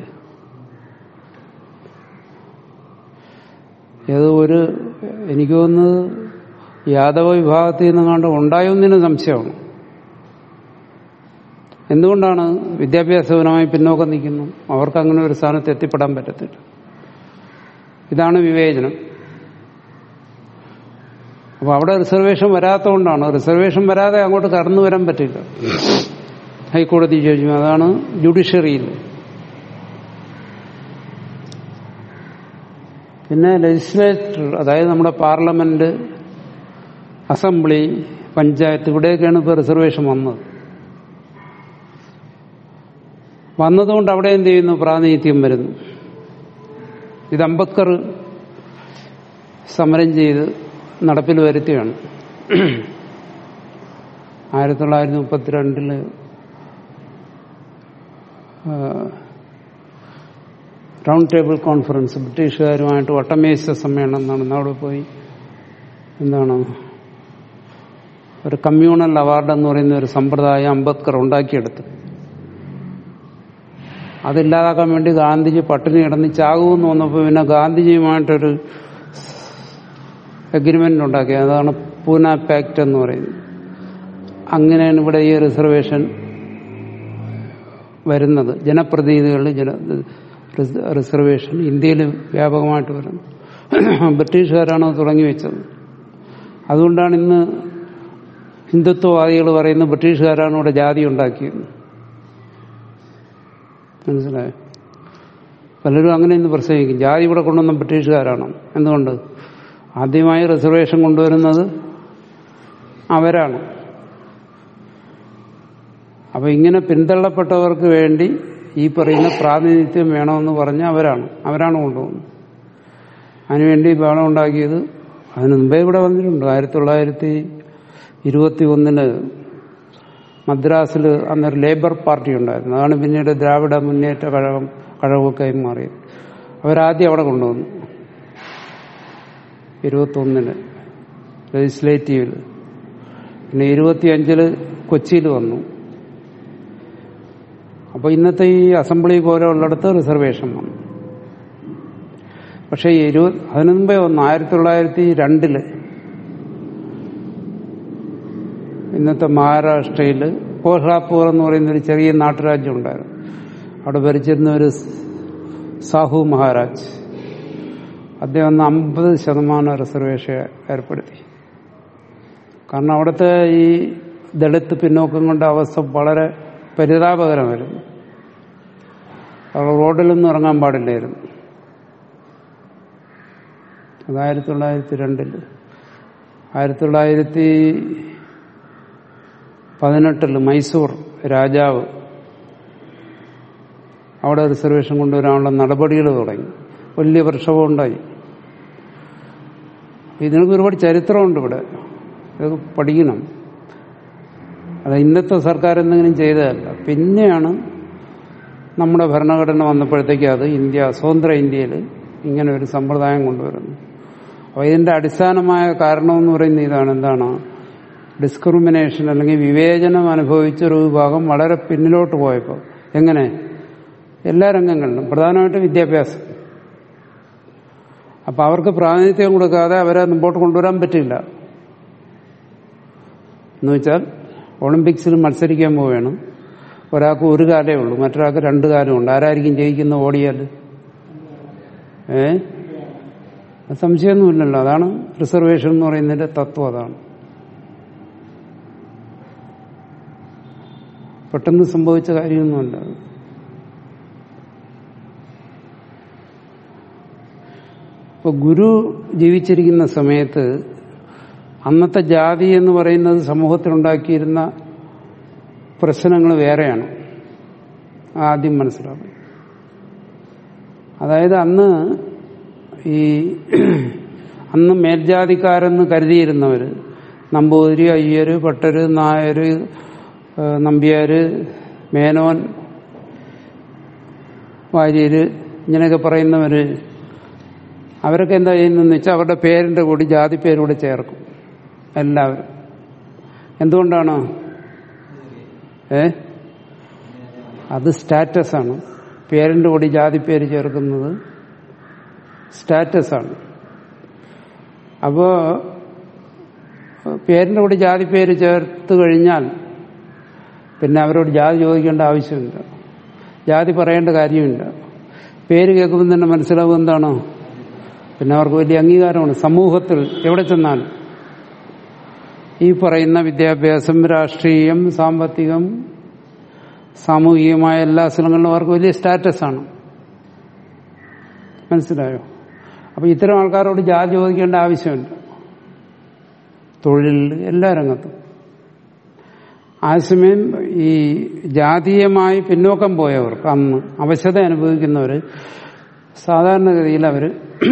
ഏത് ഒരു എനിക്ക് തോന്നുന്നത് യാദവ വിഭാഗത്തിൽ നിന്ന് കണ്ട് ഉണ്ടായൊന്നിന് സംശയമാണ് എന്തുകൊണ്ടാണ് വിദ്യാഭ്യാസപരമായി പിന്നോക്കം നിൽക്കുന്നു അവർക്ക് അങ്ങനെ ഒരു സ്ഥാനത്ത് എത്തിപ്പെടാൻ പറ്റത്തില്ല ഇതാണ് വിവേചനം അപ്പൊ അവിടെ റിസർവേഷൻ വരാത്തതുകൊണ്ടാണ് റിസർവേഷൻ വരാതെ അങ്ങോട്ട് കടന്നു വരാൻ പറ്റില്ല ഹൈക്കോടതി ജഡ്ജിമാർ അതാണ് ജുഡീഷ്യറിയിൽ പിന്നെ ലെജിസ്ലേറ്റർ അതായത് നമ്മുടെ പാർലമെന്റ് അസംബ്ലി പഞ്ചായത്ത് ഇവിടെയൊക്കെയാണ് ഇപ്പോൾ റിസർവേഷൻ വന്നത് വന്നതുകൊണ്ട് അവിടെ എന്ത് ചെയ്യുന്നു പ്രാതിനിധ്യം വരുന്നു ഇത് അംബേദ്കർ സമരം ചെയ്ത് നടപ്പിൽ വരുത്തിയാണ് ആയിരത്തി തൊള്ളായിരത്തി മുപ്പത്തിരണ്ടില് റൗണ്ട് ടേബിൾ കോൺഫറൻസ് ബ്രിട്ടീഷുകാരുമായിട്ട് വട്ടമേശ സമ്മേളനം നടന്നു അവിടെ പോയി എന്താണ് ഒരു കമ്മ്യൂണൽ അവാർഡ് എന്ന് പറയുന്ന ഒരു സമ്പ്രദായം അംബേദ്കർ ഉണ്ടാക്കിയെടുത്തു അതില്ലാതാക്കാൻ വേണ്ടി ഗാന്ധിജി പട്ടിണി കിടന്ന് ചാകുമെന്ന് വന്നപ്പോൾ പിന്നെ ഗാന്ധിജിയുമായിട്ടൊരു എഗ്രിമെന്റ് ഉണ്ടാക്കി അതാണ് പൂന പാക്ട് എന്ന് പറയുന്നത് അങ്ങനെയാണ് ഇവിടെ ഈ റിസർവേഷൻ വരുന്നത് ജനപ്രതിനിധികളിൽ ജന റിസർവേഷൻ ഇന്ത്യയിൽ വ്യാപകമായിട്ട് വരുന്നത് ബ്രിട്ടീഷുകാരാണ് അത് തുടങ്ങി വെച്ചത് അതുകൊണ്ടാണ് ഇന്ന് ഹിന്ദുത്വവാദികൾ പറയുന്നത് ബ്രിട്ടീഷുകാരാണ് ഇവിടെ ജാതി ഉണ്ടാക്കിയത് മനസ്സിലായോ പലരും അങ്ങനെ ഇന്ന് പ്രസംഗിക്കും ജാതി ഇവിടെ കൊണ്ടുവന്ന ബ്രിട്ടീഷുകാരാണ് എന്തുകൊണ്ട് ആദ്യമായി റിസർവേഷൻ കൊണ്ടുവരുന്നത് അവരാണ് അപ്പൊ ഇങ്ങനെ പിന്തള്ളപ്പെട്ടവർക്ക് വേണ്ടി ഈ പറയുന്ന പ്രാതിനിധ്യം വേണമെന്ന് പറഞ്ഞ അവരാണ് അവരാണ് കൊണ്ടുപോകുന്നത് അതിനുവേണ്ടി ബഹളം ഉണ്ടാക്കിയത് അതിന് മുമ്പേ ഇവിടെ വന്നിട്ടുണ്ട് ആയിരത്തി തൊള്ളായിരത്തി ഇരുപത്തി ഒന്നിന് മദ്രാസിൽ അന്നൊരു ലേബർ പാർട്ടി ഉണ്ടായിരുന്നു അതാണ് പിന്നീട് ദ്രാവിഡ മുന്നേറ്റ കഴകം കഴകമൊക്കെ മാറിയത് അവരാദ്യം അവിടെ കൊണ്ടുവന്നു ഇരുപത്തൊന്നിന് ലെജിസ്ലേറ്റീവിൽ പിന്നെ ഇരുപത്തിയഞ്ചില് കൊച്ചിയിൽ വന്നു അപ്പൊ ഇന്നത്തെ ഈ അസംബ്ലി പോലെ ഉള്ളിടത്ത് റിസർവേഷൻ വന്നു പക്ഷേ ഇരുപത് അതിനു മുമ്പേ വന്നു ആയിരത്തി തൊള്ളായിരത്തി രണ്ടില് ഇന്നത്തെ മഹാരാഷ്ട്രയിൽ കോൽഹാപൂർ എന്ന് പറയുന്ന ഒരു ചെറിയ നാട്ടുരാജ്യം ഉണ്ടായിരുന്നു അവിടെ ഭരിച്ചിരുന്ന ഒരു സാഹു മഹാരാജ് അദ്ദേഹം ഒന്ന് അമ്പത് ശതമാനം റിസർവേഷൻ ഏർപ്പെടുത്തി കാരണം അവിടുത്തെ ഈ ദളിത് പിന്നോക്കം കൊണ്ട അവസ്ഥ വളരെ പരിതാപകരമായിരുന്നു അവർ റോഡിലൊന്നും ഇറങ്ങാൻ പാടില്ലായിരുന്നു അത് ആയിരത്തി തൊള്ളായിരത്തി രണ്ടില് ആയിരത്തി തൊള്ളായിരത്തി പതിനെട്ടില് മൈസൂർ രാജാവ് അവിടെ റിസർവേഷൻ കൊണ്ടുവരാനുള്ള നടപടികൾ തുടങ്ങി വലിയ പ്രക്ഷോഭം ഉണ്ടായി ഇതിനൊക്കെ ഒരുപാട് ചരിത്രമുണ്ട് ഇവിടെ ഇത് പഠിക്കണം അത് ഇന്നത്തെ സർക്കാർ എന്തെങ്കിലും ചെയ്തതല്ല പിന്നെയാണ് നമ്മുടെ ഭരണഘടന വന്നപ്പോഴത്തേക്ക് അത് ഇന്ത്യ സ്വതന്ത്ര ഇന്ത്യയിൽ ഇങ്ങനെ ഒരു സമ്പ്രദായം കൊണ്ടുവരുന്നു അപ്പോൾ ഇതിന്റെ അടിസ്ഥാനമായ കാരണമെന്ന് പറയുന്നത് ഇതാണ് എന്താണ് ഡിസ്ക്രിമിനേഷൻ അല്ലെങ്കിൽ വിവേചനം അനുഭവിച്ച ഒരു വിഭാഗം വളരെ പിന്നിലോട്ട് പോയപ്പോൾ എങ്ങനെ എല്ലാ രംഗങ്ങളിലും പ്രധാനമായിട്ടും വിദ്യാഭ്യാസം അപ്പൊ അവർക്ക് പ്രാതിനിധ്യം കൊടുക്കാതെ അവരെ മുമ്പോട്ട് കൊണ്ടുവരാൻ പറ്റില്ല എന്നുവെച്ചാൽ ഒളിമ്പിക്സിൽ മത്സരിക്കാൻ പോവുകയാണ് ഒരാൾക്ക് ഒരു കാലേ ഉള്ളൂ മറ്റൊരാൾക്ക് രണ്ട് കാലമുണ്ട് ആരായിരിക്കും ജയിക്കുന്ന ഓടിയാൽ ഏ അത് സംശയമൊന്നുമില്ലല്ലോ അതാണ് റിസർവേഷൻ എന്ന് പറയുന്നതിന്റെ തത്വം അതാണ് പെട്ടെന്ന് സംഭവിച്ച കാര്യമൊന്നുമല്ല അത് ഇപ്പൊ ഗുരു ജീവിച്ചിരിക്കുന്ന സമയത്ത് അന്നത്തെ ജാതി എന്ന് പറയുന്നത് സമൂഹത്തിലുണ്ടാക്കിയിരുന്ന പ്രശ്നങ്ങൾ വേറെയാണ് ആദ്യം മനസ്സിലാക്കും അതായത് അന്ന് ഈ അന്ന് മേൽജാതിക്കാരെന്ന് കരുതിയിരുന്നവർ നമ്പൂതിരി അയ്യര് ഭട്ടര് നായര് ഏഹ് നമ്പ്യാര് മേനോൻ വാര്യര് ഇങ്ങനെയൊക്കെ പറയുന്നവര് അവരൊക്കെ എന്താ ചെയ്യുന്നതെന്ന് വെച്ചാൽ അവരുടെ പേരിന്റെ കൂടി ജാതി പേരൂടെ ചേർക്കും എല്ലാവരും എന്തുകൊണ്ടാണ് ഏ അത് സ്റ്റാറ്റസ് ആണ് പേരിന്റെ കൂടി ജാതി പേര് ചേർക്കുന്നത് സ്റ്റാറ്റസ് ആണ് അപ്പോ പേരിന്റെ കൂടി ജാതി പേര് ചേർത്ത് കഴിഞ്ഞാൽ പിന്നെ അവരോട് ജാതി ചോദിക്കേണ്ട ആവശ്യമില്ല ജാതി പറയേണ്ട കാര്യമില്ല പേര് കേൾക്കുമ്പോൾ തന്നെ മനസ്സിലാവും എന്താണോ പിന്നെ അവർക്ക് വലിയ അംഗീകാരമാണ് സമൂഹത്തിൽ എവിടെ ചെന്നാലും ഈ പറയുന്ന വിദ്യാഭ്യാസം രാഷ്ട്രീയം സാമ്പത്തികം സാമൂഹികമായ എല്ലാ സ്ഥലങ്ങളിലും അവർക്ക് വലിയ സ്റ്റാറ്റസ് ആണ് മനസ്സിലായോ അപ്പൊ ഇത്തരം ആൾക്കാരോട് ജാതി ചോദിക്കേണ്ട ആവശ്യമില്ല തൊഴിൽ എല്ലാ രംഗത്തും ആസമയം ഈ ജാതീയമായി പിന്നോക്കം പോയവർക്ക് അന്ന് അവശത അനുഭവിക്കുന്നവർ സാധാരണഗതിയിൽ അവർ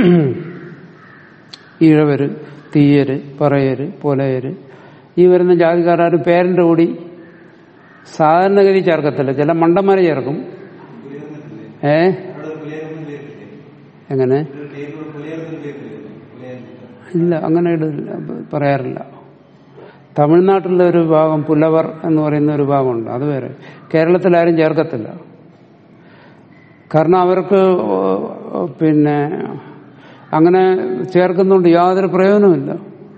ഈഴവര് തീയര് പറയര് പുലയര് ഈ വരുന്ന ജാതിക്കാരും പേരന്റെ കൂടി സാധാരണഗതി ചേർക്കത്തില്ല ചില മണ്ടന്മാരെ ചേർക്കും ഏ എങ്ങനെ ഇല്ല അങ്ങനെ ഇടില്ല പറയാറില്ല തമിഴ്നാട്ടിലെ ഒരു ഭാഗം പുലവർ എന്ന് പറയുന്ന ഒരു ഭാഗമുണ്ട് അത് വേറെ കേരളത്തിൽ ആരും ചേർക്കത്തില്ല കാരണം അവർക്ക് പിന്നെ അങ്ങനെ ചേർക്കുന്നുണ്ട് യാതൊരു പ്രയോജനമില്ല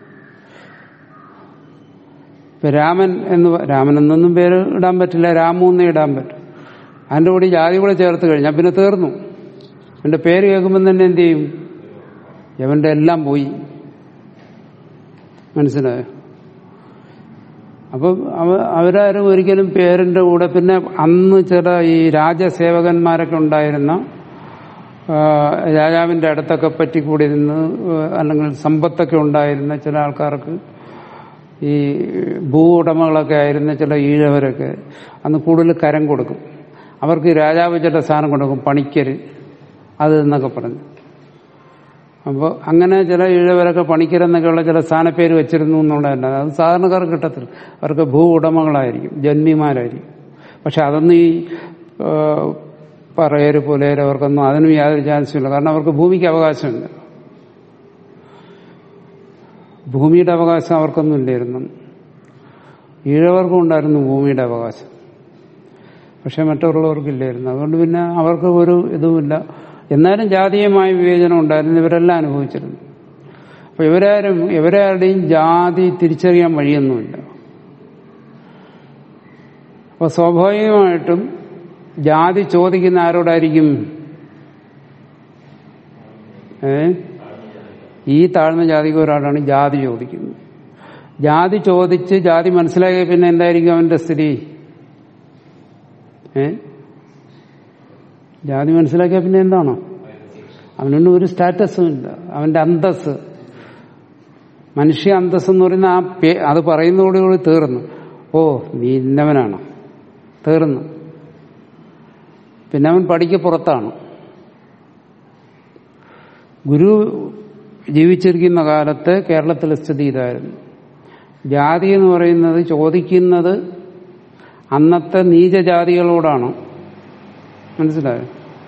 ഇപ്പൊ രാമൻ എന്ന് പ- രാമൻ എന്നൊന്നും പേര് ഇടാൻ പറ്റില്ല രാമു എന്നേ ഇടാൻ പറ്റും അതിന്റെ കൂടി ജാതി കൂടെ ചേർത്ത് കഴിഞ്ഞാൽ പിന്നെ തീർന്നു എന്റെ പേര് കേൾക്കുമ്പോൾ തന്നെ എന്ത് ചെയ്യും ഇവന്റെ എല്ലാം പോയി മനസ്സിലായോ അപ്പം അവ അവരാരും ഒരിക്കലും പേരിന്റെ കൂടെ പിന്നെ അന്ന് ചില ഈ രാജസേവകന്മാരൊക്കെ ഉണ്ടായിരുന്ന ആ, രാജാവിന്റെ അടുത്തൊക്കെ പറ്റിക്കൂടി നിന്ന് അല്ലെങ്കിൽ സമ്പത്തൊക്കെ ഉണ്ടായിരുന്ന ചില ആൾക്കാർക്ക് ഈ ഭൂ ഉടമകളൊക്കെ ആയിരുന്ന ചില ഈഴവരൊക്കെ അന്ന് കൂടുതൽ കരം കൊടുക്കും അവർക്ക് ഈ രാജാവ് ചില സാധനം കൊടുക്കും പണിക്കര് അത് എന്നൊക്കെ പറഞ്ഞു അപ്പോൾ അങ്ങനെ ചില ഈഴവരൊക്കെ പണിക്കരെന്നൊക്കെയുള്ള ചില സ്ഥാനപ്പേര് വെച്ചിരുന്നു എന്നുള്ളതല്ല അത് സാധാരണക്കാർക്ക് കിട്ടത്തില്ല അവർക്ക് ഭൂ ഉടമകളായിരിക്കും ജന്മിമാരായിരിക്കും പക്ഷെ അതൊന്നും ഈ ആ, പറയര് പുലയര് അവർക്കൊന്നും അതിനും യാതൊരു ചാൻസും ഇല്ല കാരണം അവർക്ക് ഭൂമിക്ക് അവകാശമില്ല ഭൂമിയുടെ അവകാശം അവർക്കൊന്നും ഇല്ലായിരുന്നു ഈഴവർക്കും ഉണ്ടായിരുന്നു ഭൂമിയുടെ അവകാശം പക്ഷെ മറ്റുള്ളവർക്കില്ലായിരുന്നു അതുകൊണ്ട് പിന്നെ അവർക്ക് ഒരു ഇതുമില്ല എന്നാലും ജാതീയമായ വിവേചനം ഉണ്ടായിരുന്നു ഇവരെല്ലാം അനുഭവിച്ചിരുന്നു അപ്പൊ ഇവരാരും ഇവരാരുടെയും ജാതി തിരിച്ചറിയാൻ വഴിയൊന്നുമില്ല അപ്പൊ സ്വാഭാവികമായിട്ടും ജാതി ചോദിക്കുന്ന ആരോടായിരിക്കും ഏ ഈ താഴ്ന്ന ജാതിക്ക് ഒരാളാണ് ജാതി ചോദിക്കുന്നത് ജാതി ചോദിച്ച് ജാതി മനസ്സിലാക്കിയ പിന്നെ എന്തായിരിക്കും അവന്റെ സ്ഥിതി ഏ ജാതി മനസ്സിലാക്കിയ പിന്നെ എന്താണോ അവനൊന്നും ഒരു സ്റ്റാറ്റസും ഇല്ല അവന്റെ അന്തസ് മനുഷ്യ അന്തസ് എന്ന് പറയുന്ന ആ പേ അത് പറയുന്നതോടുകൂടി തീർന്നു ഓ നീ ഇന്നവനാണ് തീർന്നു പിന്നെ അവൻ പഠിക്ക് പുറത്താണ് ഗുരു ജീവിച്ചിരിക്കുന്ന കാലത്ത് കേരളത്തിലെ സ്ഥിതി ഇതായിരുന്നു ജാതി എന്ന് പറയുന്നത് ചോദിക്കുന്നത് അന്നത്തെ നീചജാതികളോടാണ് മനസ്സിലായോ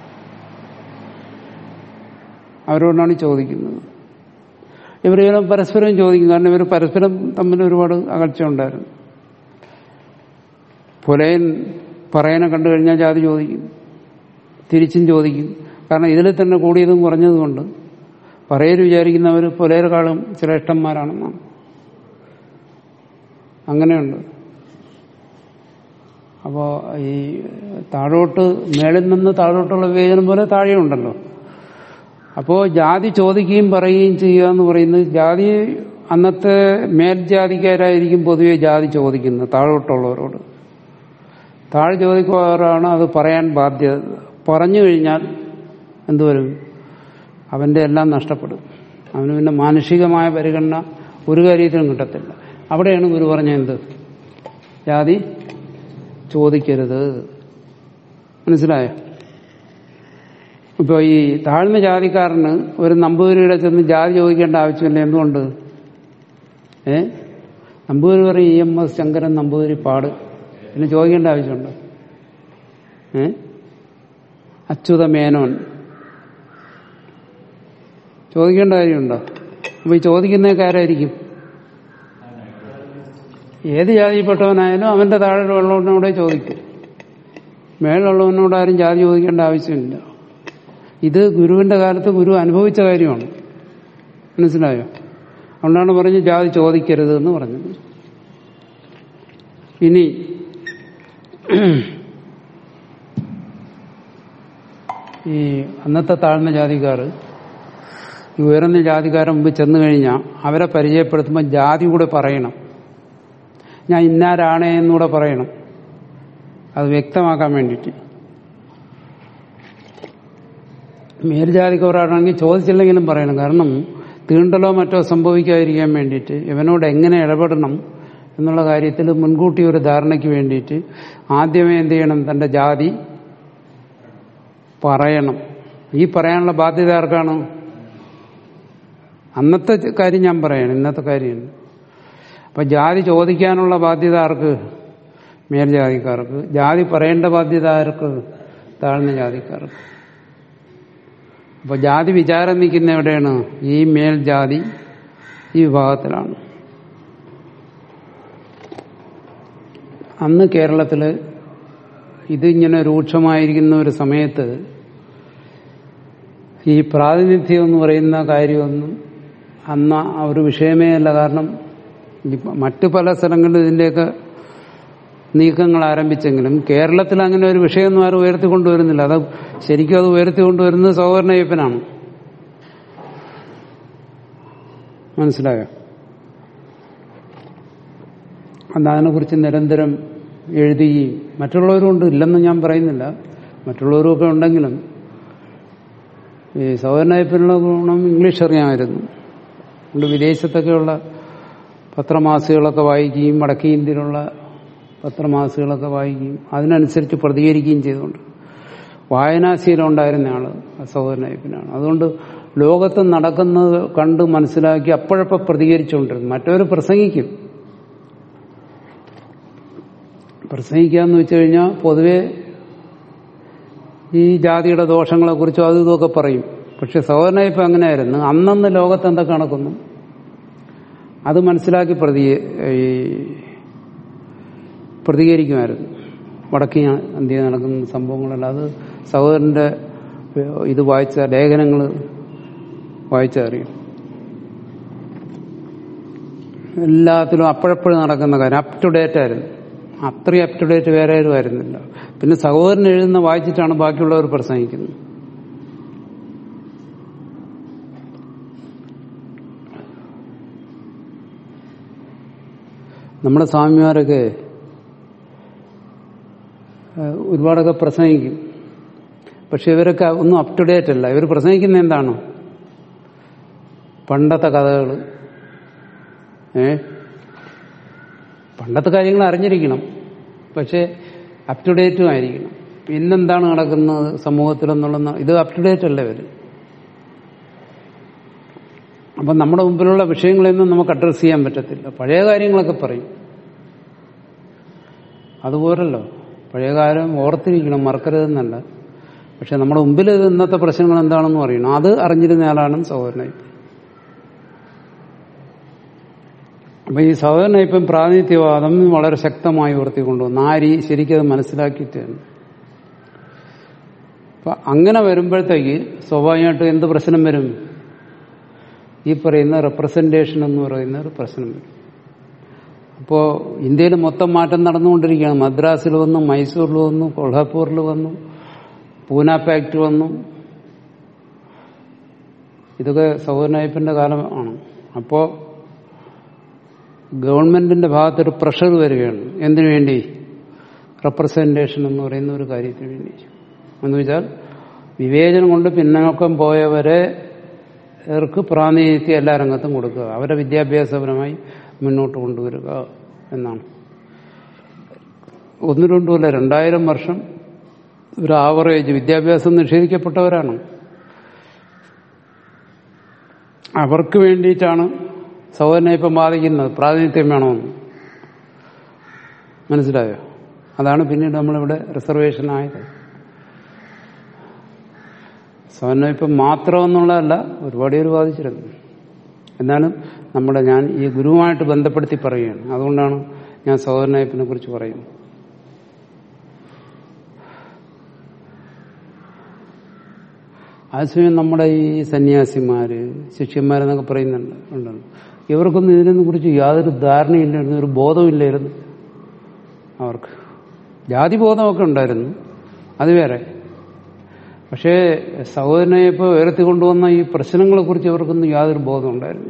അവരോടാണ് ചോദിക്കുന്നത് ഇവർ പരസ്പരം ചോദിക്കും കാരണം ഇവർ പരസ്പരം തമ്മിൽ ഒരുപാട് അകൽച്ച ഉണ്ടായിരുന്നു പുലയൻ പറയനെ കണ്ടു കഴിഞ്ഞാൽ ജാതി ചോദിക്കും തിരിച്ചും ചോദിക്കും കാരണം ഇതിൽ തന്നെ കൂടിയതും കുറഞ്ഞതുകൊണ്ട് പറയൽ വിചാരിക്കുന്നവർ പുലയരെക്കാളും ശ്രേഷ്ഠന്മാരാണെന്നാണ് അങ്ങനെയുണ്ട് അപ്പോൾ ഈ താഴോട്ട് മേളിൽ നിന്ന് താഴോട്ടുള്ള വിവേചനം പോലെ താഴെയുണ്ടല്ലോ അപ്പോൾ ജാതി ചോദിക്കുകയും പറയുകയും ചെയ്യുക എന്ന് പറയുന്നത് ജാതി അന്നത്തെ മേൽജാതിക്കാരായിരിക്കും പൊതുവെ ജാതി ചോദിക്കുന്നത് താഴോട്ടുള്ളവരോട് താഴെ ചോദിക്കുന്നവരാണ് അത് പറയാൻ ബാധ്യത പറഞ്ഞു കഴിഞ്ഞാൽ എന്തുവരും അവന്റെ എല്ലാം നഷ്ടപ്പെടും അവന് പിന്നെ മാനുഷികമായ പരിഗണന ഒരു കാര്യത്തിലും കിട്ടത്തില്ല അവിടെയാണ് ഗുരു പറഞ്ഞ എന്ത് ജാതി ചോദിക്കരുത് മനസ്സിലായോ ഇപ്പോൾ ഈ താഴ്ന്ന ജാതിക്കാരന് ഒരു നമ്പൂതിരിയുടെ ചെന്ന് ജാതി ചോദിക്കേണ്ട ആവശ്യമില്ല എന്തുകൊണ്ട് ഏ നമ്പൂതിരി പറയും E M S Sankaran Namboodiripad പിന്നെ ചോദിക്കേണ്ട ആവശ്യമുണ്ടോ ഏ അച്യുത മേനോൻ ചോദിക്കേണ്ട കാര്യമുണ്ടോ അപ്പൊ ഈ ചോദിക്കുന്നതൊക്കെ ആരായിരിക്കും ഏത് ജാതിയിൽപ്പെട്ടവനായാലും അവന്റെ താഴെ ഉള്ളവനോടെ ചോദിക്കും മേലുള്ളവനോട് ആരും ജാതി ചോദിക്കേണ്ട ആവശ്യമില്ല ഇത് ഗുരുവിന്റെ കാലത്ത് ഗുരു അനുഭവിച്ച കാര്യമാണ് മനസ്സിലായോ അതുകൊണ്ടാണ് പറഞ്ഞ് ജാതി ചോദിക്കരുത് എന്ന് പറഞ്ഞത് ഇനി ഈ അന്നത്തെ താഴ്ന്ന ജാതിക്കാർ ഈ ഉയർന്ന ജാതിക്കാരുടെ മുമ്പിൽ ചെന്നു കഴിഞ്ഞാൽ അവരെ പരിചയപ്പെടുത്തുമ്പോൾ ജാതി കൂടെ പറയണം ഞാൻ ഇന്നാരാണ് എന്നൂടെ പറയണം അത് വ്യക്തമാക്കാൻ വേണ്ടിയിട്ട് മേൽജാതിക്കവരാണെങ്കിൽ ചോദിച്ചില്ലെങ്കിലും പറയണം കാരണം തീണ്ടലോ മറ്റോ സംഭവിക്കാതിരിക്കാൻ വേണ്ടിയിട്ട് ഇവനോട് എങ്ങനെ ഇടപെടണം എന്നുള്ള കാര്യത്തിൽ മുൻകൂട്ടി ഒരു ധാരണയ്ക്ക് വേണ്ടിയിട്ട് ആദ്യമേ എന്ത് ചെയ്യണം തന്റെ ജാതി പറയണം ഈ പറയാനുള്ള ബാധ്യത ആർക്കാണ് അന്നത്തെ കാര്യം ഞാൻ പറയണം ഇന്നത്തെ കാര്യമാണ് അപ്പൊ ജാതി ചോദിക്കാനുള്ള ബാധ്യത ആർക്ക് മേൽജാതിക്കാർക്ക് ജാതി പറയേണ്ട ബാധ്യത ആർക്ക് താഴ്ന്ന ജാതിക്കാർക്ക് അപ്പൊ ജാതി വിചാരം നിൽക്കുന്ന എവിടെയാണ് ഈ മേൽജാതി ഈ വിഭാഗത്തിലാണ് അന്ന് കേരളത്തില് ഇതിങ്ങനെ രൂക്ഷമായിരിക്കുന്ന ഒരു സമയത്ത് ഈ പ്രാതിനിധ്യം എന്ന് പറയുന്ന കാര്യമൊന്നും അന്ന് ആ ഒരു വിഷയമേ അല്ല കാരണം മറ്റു പല സ്ഥലങ്ങളിലും ഇതിന്റെയൊക്കെ നീക്കങ്ങൾ ആരംഭിച്ചെങ്കിലും കേരളത്തിൽ അങ്ങനെ ഒരു വിഷയമൊന്നും ആരും ഉയർത്തിക്കൊണ്ടുവരുന്നില്ല അത് ശരിക്കും അത് ഉയർത്തിക്കൊണ്ടുവരുന്നത് സഹോദരനയ്യപ്പനാണ് മനസ്സിലായോ അന്ന് അതിനെക്കുറിച്ച് നിരന്തരം എഴുതുകയും മറ്റുള്ളവരും ഉണ്ട് ഇല്ലെന്ന് ഞാൻ പറയുന്നില്ല മറ്റുള്ളവരുമൊക്കെ ഉണ്ടെങ്കിലും ഈ സഹോദരനയ്യപ്പനുള്ള ഗുണം ഇംഗ്ലീഷ് അറിയാമായിരുന്നു അതുകൊണ്ട് വിദേശത്തൊക്കെയുള്ള പത്രമാസികളൊക്കെ വായിക്കുകയും വടക്കേ ഇന്ത്യയിലുള്ള പത്രമാസികളൊക്കെ വായിക്കുകയും അതിനനുസരിച്ച് പ്രതികരിക്കുകയും ചെയ്തുകൊണ്ട് വായനാശീലം ഉണ്ടായിരുന്ന ആള് സഹോദരനയ്യപ്പനാണ് അതുകൊണ്ട് ലോകത്ത് നടക്കുന്നത് കണ്ട് മനസ്സിലാക്കി അപ്പോഴപ്പോൾ പ്രതികരിച്ചുകൊണ്ടിരുന്നു മറ്റവർ പ്രസംഗിക്കും പ്രസംഗിക്കാന്ന് വെച്ചു കഴിഞ്ഞാൽ പൊതുവെ ഈ ജാതിയുടെ ദോഷങ്ങളെക്കുറിച്ചും അതും ഇതൊക്കെ പറയും പക്ഷെ സഹോദരനയ്യപ്പൻ അങ്ങനെയായിരുന്നു അന്നന്ന് ലോകത്ത് എന്തൊക്കെ നടക്കുന്നു അത് മനസ്സിലാക്കി പ്രതി ഈ പ്രതികരിക്കുമായിരുന്നു വടക്കേ ഇന്ത്യയിൽ നടക്കുന്ന സംഭവങ്ങളല്ല അത് സഹോദരന്റെ ഇത് വായിച്ച ലേഖനങ്ങൾ വായിച്ചറിയും എല്ലാത്തിലും അപ്പോഴപ്പോഴും നടക്കുന്ന കാര്യം അപ് ടു ഡേറ്റ് ആയിരുന്നു അത്രയും അപ് ടു ഡേറ്റ് വേറെ ആരും ആയിരുന്നില്ല പിന്നെ സഹോദരൻ എഴുതുന്ന വായിച്ചിട്ടാണ് ബാക്കിയുള്ളവർ പ്രസംഗിക്കുന്നത് നമ്മുടെ സ്വാമിമാരൊക്കെ ഒരുപാടൊക്കെ പ്രസംഗിക്കും പക്ഷെ ഇവരൊക്കെ ഒന്നും അപ് ടു ഡേറ്റ് അല്ല ഇവർ പ്രസംഗിക്കുന്ന എന്താണ് പണ്ടത്തെ കഥകൾ ഏ പണ്ടത്തെ കാര്യങ്ങൾ അറിഞ്ഞിരിക്കണം പക്ഷെ അപ് ടു ഡേറ്റും ആയിരിക്കണം ഇന്നെന്താണ് നടക്കുന്നത് സമൂഹത്തിലെന്നുള്ള ഇത് അപ് ടു ഡേറ്റ് അല്ല ഇവര് അപ്പം നമ്മുടെ മുമ്പിലുള്ള വിഷയങ്ങളൊന്നും നമുക്ക് അഡ്രസ്സ് ചെയ്യാൻ പറ്റത്തില്ല പഴയ കാര്യങ്ങളൊക്കെ പറയും അതുപോലല്ലോ പഴയ കാലം ഓർത്തിരിക്കണം മറക്കരുതെന്നല്ല പക്ഷെ നമ്മുടെ മുമ്പിൽ ഇന്നത്തെ പ്രശ്നങ്ങൾ എന്താണെന്ന് അറിയണം അത് അറിഞ്ഞിരുന്ന ആളാണ് സഹോദരനായി അപ്പൊ ഈ സഹോദരനായിപ്പം പ്രാതിനിധ്യവാദം വളരെ ശക്തമായി ഉയർത്തിക്കൊണ്ടുവന്നു ആ രീ ശരിക്കത് മനസ്സിലാക്കിയിട്ടാണ് അപ്പൊ അങ്ങനെ വരുമ്പോഴത്തേക്ക് സ്വാഭാവികമായിട്ടും എന്ത് പ്രശ്നം വരും ഈ പറയുന്ന റെപ്രസെന്റേഷൻ എന്ന് പറയുന്ന ഒരു പ്രശ്നം വരും അപ്പോ ഇന്ത്യയിൽ മൊത്തം മാറ്റം നടന്നുകൊണ്ടിരിക്കുകയാണ് മദ്രാസിൽ വന്നു മൈസൂരിൽ വന്നു കൊൽഹാപൂരിൽ വന്നു പൂന പാക്ട് വന്നു ഇതൊക്കെ സൗരനായ്പന്റെ കാലമാണ് അപ്പോ ഗവൺമെന്റിന്റെ ഭാഗത്തൊരു പ്രഷർ വരികയാണ് എന്തിനു വേണ്ടി റെപ്രസെന്റേഷൻ എന്ന് പറയുന്ന ഒരു കാര്യത്തിന് വേണ്ടി എന്ന് വെച്ചാൽ വിവേചനം കൊണ്ട് പിന്നോക്കം പോയവരെ അവർക്ക് പ്രാതിനിധ്യം എല്ലാ രംഗത്തും കൊടുക്കുക അവരെ വിദ്യാഭ്യാസപരമായി മുന്നോട്ട് കൊണ്ടുവരിക എന്നാണ് ഒന്ന് രണ്ടുമല്ല രണ്ടായിരം വർഷം ഒരു ആവറേജ് വിദ്യാഭ്യാസം നിഷേധിക്കപ്പെട്ടവരാണ് അവർക്ക് വേണ്ടിയിട്ടാണ് സഹോദരനെ ഇപ്പം ബാധിക്കുന്നത് പ്രാതിനിധ്യം വേണമെന്ന് മനസ്സിലായോ അതാണ് പിന്നീട് നമ്മളിവിടെ റിസർവേഷൻ ആയത് സഹോദരനെ ഇപ്പം മാത്രമെന്നുള്ളതല്ല ഒരുപാട് പേര് ബാധിച്ചിരുന്നു എന്നാലും നമ്മുടെ ഞാൻ ഈ ഗുരുവുമായിട്ട് ബന്ധപ്പെടുത്തി പറയുകയാണ് അതുകൊണ്ടാണ് ഞാൻ സഹോദരനായപ്പിനെ കുറിച്ച് പറയുന്നത് അതേസമയം നമ്മുടെ ഈ സന്യാസിമാര് ശിഷ്യന്മാരെന്നൊക്കെ പറയുന്നുണ്ട് ഉണ്ടല്ലോ ഇവർക്കൊന്നും ഇതിനെ കുറിച്ച് യാതൊരു ധാരണയില്ലായിരുന്നു ഒരു ബോധമില്ലായിരുന്നു അവർക്ക് ജാതിബോധമൊക്കെ ഉണ്ടായിരുന്നു അത് വേറെ പക്ഷേ സഹോദരനെ ഇപ്പോൾ ഉയർത്തിക്കൊണ്ടുവന്ന ഈ പ്രശ്നങ്ങളെ കുറിച്ച് അവർക്കൊന്നും യാതൊരു ബോധം ഉണ്ടായിരുന്നു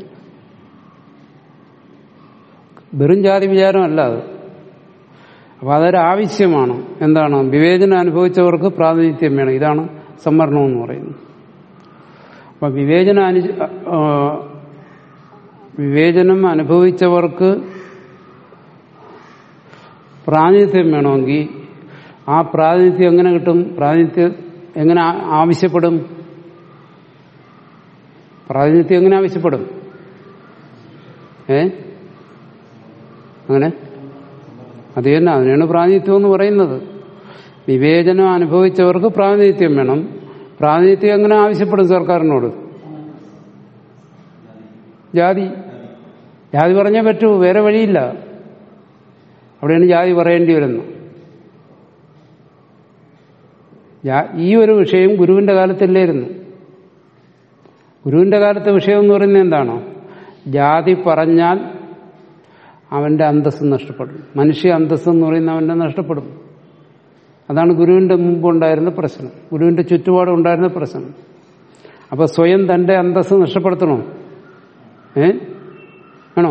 വെറും ജാതി വിചാരമല്ല അത് അപ്പൊ അതൊരു ആവശ്യമാണ് എന്താണ് വിവേചനം അനുഭവിച്ചവർക്ക് പ്രാതിനിധ്യം വേണം ഇതാണ് സംവരണം എന്ന് പറയുന്നത് അപ്പൊ വിവേചനം അനു ആ, വിവേചനം അനുഭവിച്ചവർക്ക് പ്രാതിനിധ്യം വേണമെങ്കിൽ ആ പ്രാതിനിധ്യം എങ്ങനെ കിട്ടും പ്രാതിനിധ്യം എങ്ങനെ ആ- ആവശ്യപ്പെടും പ്രാതിനിധ്യം എങ്ങനെ ആവശ്യപ്പെടും ഏ അങ്ങനെ അത് തന്നെ അതിനാണ് പ്രാതിനിധ്യം എന്ന് പറയുന്നത് വിവേചനം അനുഭവിച്ചവർക്ക് പ്രാതിനിധ്യം വേണം പ്രാതിനിധ്യം എങ്ങനെ ആവശ്യപ്പെടും സർക്കാരിനോട് ജാതി ജാതി പറഞ്ഞേ പറ്റൂ വേറെ വഴിയില്ല അവിടെയാണ് ജാതി പറയേണ്ടി വരുന്നത് ജാ- ഈ ഒരു വിഷയം ഗുരുവിന്റെ കാലത്തില്ലായിരുന്നു ഗുരുവിന്റെ കാലത്തെ വിഷയം എന്ന് പറയുന്നത് എന്താണോ ജാതി പറഞ്ഞാൽ അവന്റെ അന്തസ്സ് നഷ്ടപ്പെടും മനുഷ്യ അന്തസ്സ് എന്ന് പറയുന്ന അവന്റെ നഷ്ടപ്പെടും അതാണ് ഗുരുവിന്റെ മുമ്പ് ഉണ്ടായിരുന്ന പ്രശ്നം ഗുരുവിന്റെ ചുറ്റുപാടും ഉണ്ടായിരുന്ന പ്രശ്നം അപ്പൊ സ്വയം തന്റെ അന്തസ്സ് നഷ്ടപ്പെടുത്തണോ ഏ വേണോ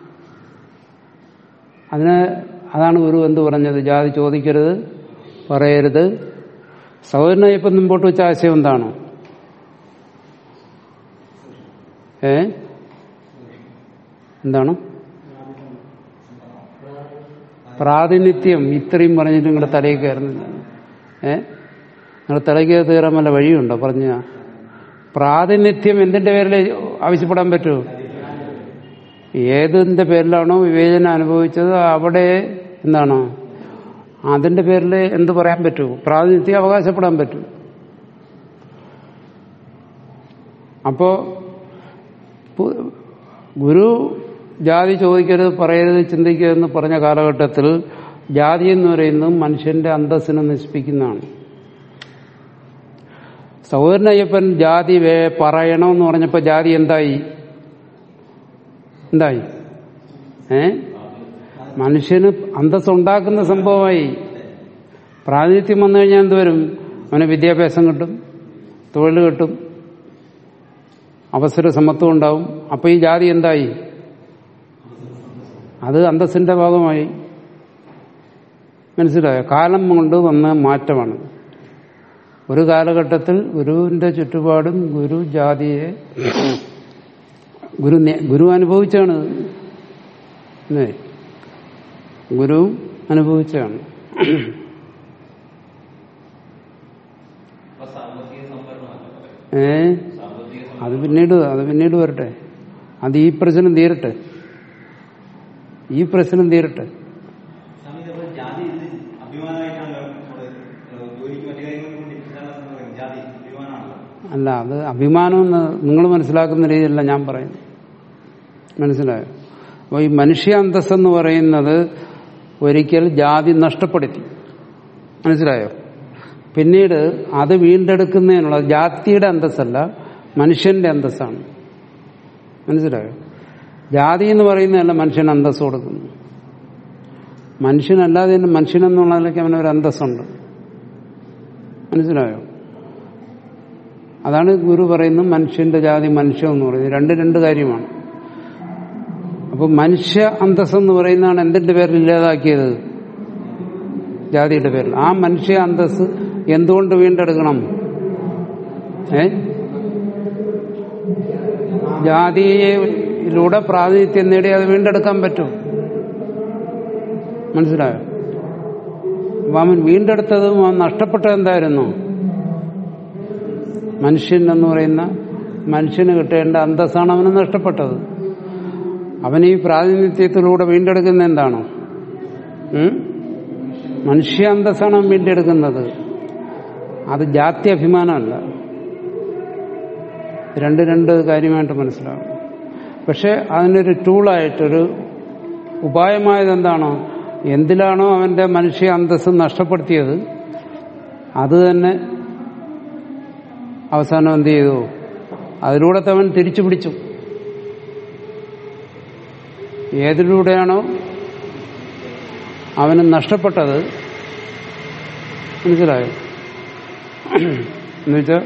അതിന് അതാണ് ഗുരു എന്ത് പറഞ്ഞത് ജാതി ചോദിക്കരുത് പറയരുത് സഹോദരനായപ്പം മുമ്പോട്ട് വെച്ച ആശയം എന്താണ് ഏ എന്താണ് പ്രാതിനിധ്യം ഇത്രയും പറഞ്ഞിട്ട് നിങ്ങളുടെ തലയിൽ കയറുന്നില്ല ഏ നിങ്ങളുടെ തലയ്ക്ക് കയറാൻ വല്ല വഴിയുണ്ടോ പറഞ്ഞ പ്രാതിനിധ്യം എന്തിന്റെ പേരിൽ ആവശ്യപ്പെടാൻ പറ്റൂ ഏതിന്റെ പേരിലാണോ വിവേചനം അനുഭവിച്ചത് അവിടെ എന്താണ് അതിന്റെ പേരിൽ എന്ത് പറയാൻ പറ്റൂ പ്രാതിനിധ്യം അവകാശപ്പെടാൻ പറ്റൂ അപ്പോ പു- ഗുരു ജാതി ചോദിക്കരുത് പറയരുത് ചിന്തിക്കരുതെന്ന് പറഞ്ഞ കാലഘട്ടത്തിൽ ജാതി എന്ന് പറയുന്നത് മനുഷ്യന്റെ അന്തസ്സിനെ നശിപ്പിക്കുന്നതാണ് സഹോദരനയ്യപ്പൻ ജാതി വേ പറയണമെന്ന് പറഞ്ഞപ്പോ ജാതി എന്തായി എന്തായി ഏ മനുഷ്യന് അന്തസ് ഉണ്ടാക്കുന്ന സംഭവമായി പ്രാതിനിധ്യം വന്നു കഴിഞ്ഞാൽ എന്തുവരും അവന് വിദ്യാഭ്യാസം കിട്ടും തൊഴിൽ കിട്ടും അവസര സമത്വം ഉണ്ടാവും അപ്പൊ ഈ ജാതി എന്തായി അത് അന്തസ്സിന്റെ ഭാഗമായി മനസ്സിലായോ കാലം കൊണ്ട് വന്ന മാറ്റമാണ് ഒരു കാലഘട്ടത്തിൽ ഗുരുവിന്റെ ചുറ്റുപാടും ഗുരു ജാതിയെ ഗുരു നേ- ഗുരു അനുഭവിച്ചാണ് ഇല്ലേ? ഗുരു അനുഭവിച്ചാണ് അപ്പൊ സാമ്പത്തിക സംവരണമല്ല ഏ സാമ്പത്തിക അത് പിന്നീട് അത് പിന്നീട് വരട്ടെ അത് ഈ പ്രശ്നം തീരട്ടെ ഈ പ്രശ്നം തീരട്ടെ സ്വാമി ഇതപ്പോൾ ജാതി ഇത് അഭിമാനമായിട്ടാണല്ലോ നമ്മള് ജോലിക്ക് മറ്റു കാര്യങ്ങൾക്ക് വേണ്ടി കിട്ടാനുള്ള സമയം ജാതി അഭിമാനമാണല്ലോ അല്ല അത് അഭിമാനമെന്ന് നിങ്ങൾ മനസ്സിലാക്കുന്ന രീതിയിലല്ല ഞാൻ പറയുന്നത് മനസ്സിലായോ അപ്പോൾ ഈ മനുഷ്യ അന്തസ്സെന്ന് പറയുന്നത് ഒരിക്കൽ ജാതി നഷ്ടപ്പെടുത്തി മനസ്സിലായോ പിന്നീട് അത് വീണ്ടെടുക്കുന്നതിനുള്ള ജാതിയുടെ അന്തസ്സല്ല മനുഷ്യന്റെ അന്തസ്സാണ് മനസ്സിലായോ ജാതി എന്ന് പറയുന്നതല്ല മനുഷ്യന് അന്തസ് കൊടുക്കുന്നു മനുഷ്യനല്ലാതെ തന്നെ മനുഷ്യനെന്നുള്ളതിലേക്ക് അവനൊരു അന്തസ്സുണ്ട് മനസ്സിലായോ അതാണ് ഗുരു പറയുന്നത് മനുഷ്യന്റെ ജാതി മനുഷ്യം എന്ന് പറയുന്നത് രണ്ട് രണ്ട് കാര്യമാണ് അപ്പൊ മനുഷ്യ അന്തസ് എന്ന് പറയുന്നതാണ് എന്തിന്റെ പേരിൽ ഇല്ലാതാക്കിയത് ജാതിയുടെ പേരിൽ ആ മനുഷ്യ അന്തസ് എന്തുകൊണ്ട് വീണ്ടെടുക്കണം ഏ ജാതിയിലൂടെ പ്രാതിനിധ്യം നേടി അത് വീണ്ടെടുക്കാൻ പറ്റും മനസ്സിലായോ അപ്പൊ അവൻ വീണ്ടെടുത്തതും അവൻ നഷ്ടപ്പെട്ടത് എന്തായിരുന്നു മനുഷ്യൻ എന്ന് പറയുന്ന മനുഷ്യന് കിട്ടേണ്ട അന്തസ്സാണ് അവന് നഷ്ടപ്പെട്ടത് അവൻ ഈ പ്രാതിനിധ്യത്തിലൂടെ വീണ്ടെടുക്കുന്ന എന്താണ് ഉം? മനുഷ്യ അന്തസ്സാണ് അവൻ വീണ്ടെടുക്കുന്നത് അത് ജാതി അഭിമാനമല്ല രണ്ട് രണ്ട് കാര്യമായിട്ട് മനസ്സിലാവും പക്ഷെ അതിനൊരു ടൂളായിട്ടൊരു ഉപായമായത് എന്താണോ എന്തിലാണോ അവന്റെ മനുഷ്യ അന്തസ്സ് നഷ്ടപ്പെടുത്തിയത് അത് തന്നെ അവസാനം എന്ത് ചെയ്തു അതിലൂടെ അവൻ തിരിച്ചു പിടിച്ചു ഏതിലൂടെയാണോ അവന് നഷ്ടപ്പെട്ടത് മനസ്സിലായോ എന്നുവെച്ചാൽ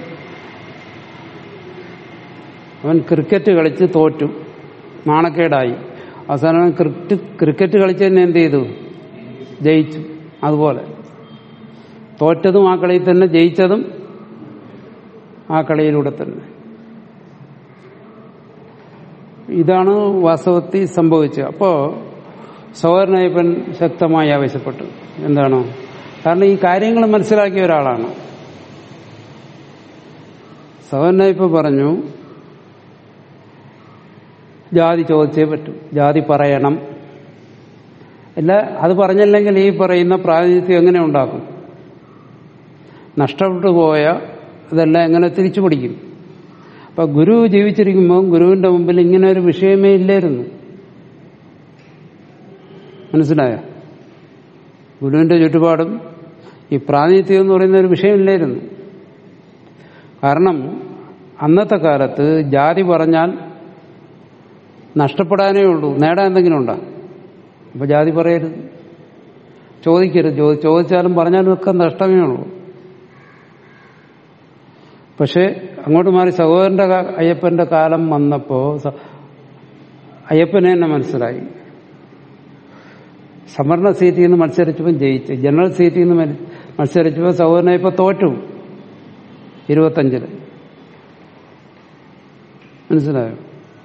അവൻ ക്രിക്കറ്റ് കളിച്ച് തോറ്റു നാണക്കേടായി അവസാനം അവൻ ക്രിക്കറ്റ് ക്രിക്കറ്റ് കളിച്ച് തന്നെ എന്ത് ചെയ്തു ജയിച്ചു അതുപോലെ തോറ്റതും ആ കളിയിൽ തന്നെ ജയിച്ചതും ആ കളിയിലൂടെ തന്നെ ഇതാണ് വാസ്തവത്തിൽ സംഭവിച്ചത് അപ്പോ സഹോദരനയ്യപ്പൻ ശക്തമായി ആവശ്യപ്പെട്ടു എന്താണ് കാരണം ഈ കാര്യങ്ങൾ മനസ്സിലാക്കിയ ഒരാളാണ് സഹോദരനയ്യപ്പ പറഞ്ഞു ജാതി ചോദിച്ചേ പറ്റൂ ജാതി പറയണം അല്ല അത് പറഞ്ഞില്ലെങ്കിൽ ഈ പറയുന്ന പ്രാതിനിധ്യം എങ്ങനെ ഉണ്ടാക്കും നഷ്ടപ്പെട്ടു പോയ ഇതെല്ലാം എങ്ങനെ തിരിച്ചു പിടിക്കും അപ്പൊ ഗുരു ജീവിച്ചിരിക്കുമ്പോൾ ഗുരുവിന്റെ മുമ്പിൽ ഇങ്ങനെ ഒരു വിഷയമേ ഇല്ലായിരുന്നു മനസ്സിലായ ഗുരുവിന്റെ ചുറ്റുപാടും ഈ പ്രാതിനിധ്യം എന്ന് പറയുന്ന ഒരു വിഷയമില്ലായിരുന്നു കാരണം അന്നത്തെ കാലത്ത് ജാതി പറഞ്ഞാൽ നഷ്ടപ്പെടാനേ ഉള്ളൂ നേടാൻ എന്തെങ്കിലും ഉണ്ടോ അപ്പൊ ജാതി പറയരുത് ചോദിക്കരുത് ചോ- ചോദിച്ചാലും പറഞ്ഞാലും ഒക്കെ നഷ്ടമേ ഉള്ളൂ പക്ഷെ അങ്ങോട്ട് മാറി സഹോദരന്റെ കാ- അയ്യപ്പന്റെ കാലം വന്നപ്പോ സ- അയ്യപ്പനെ തന്നെ മനസ്സിലായി സംവരണ സീറ്റിൽ നിന്ന് മത്സരിച്ചപ്പോൾ ജയിച്ചു ജനറൽ സീറ്റിൽ നിന്ന് മത്സ- മത്സരിച്ചപ്പോൾ സഹോദരനെ ഇപ്പൊ തോറ്റു ഇരുപത്തഞ്ചില് മനസ്സിലായോ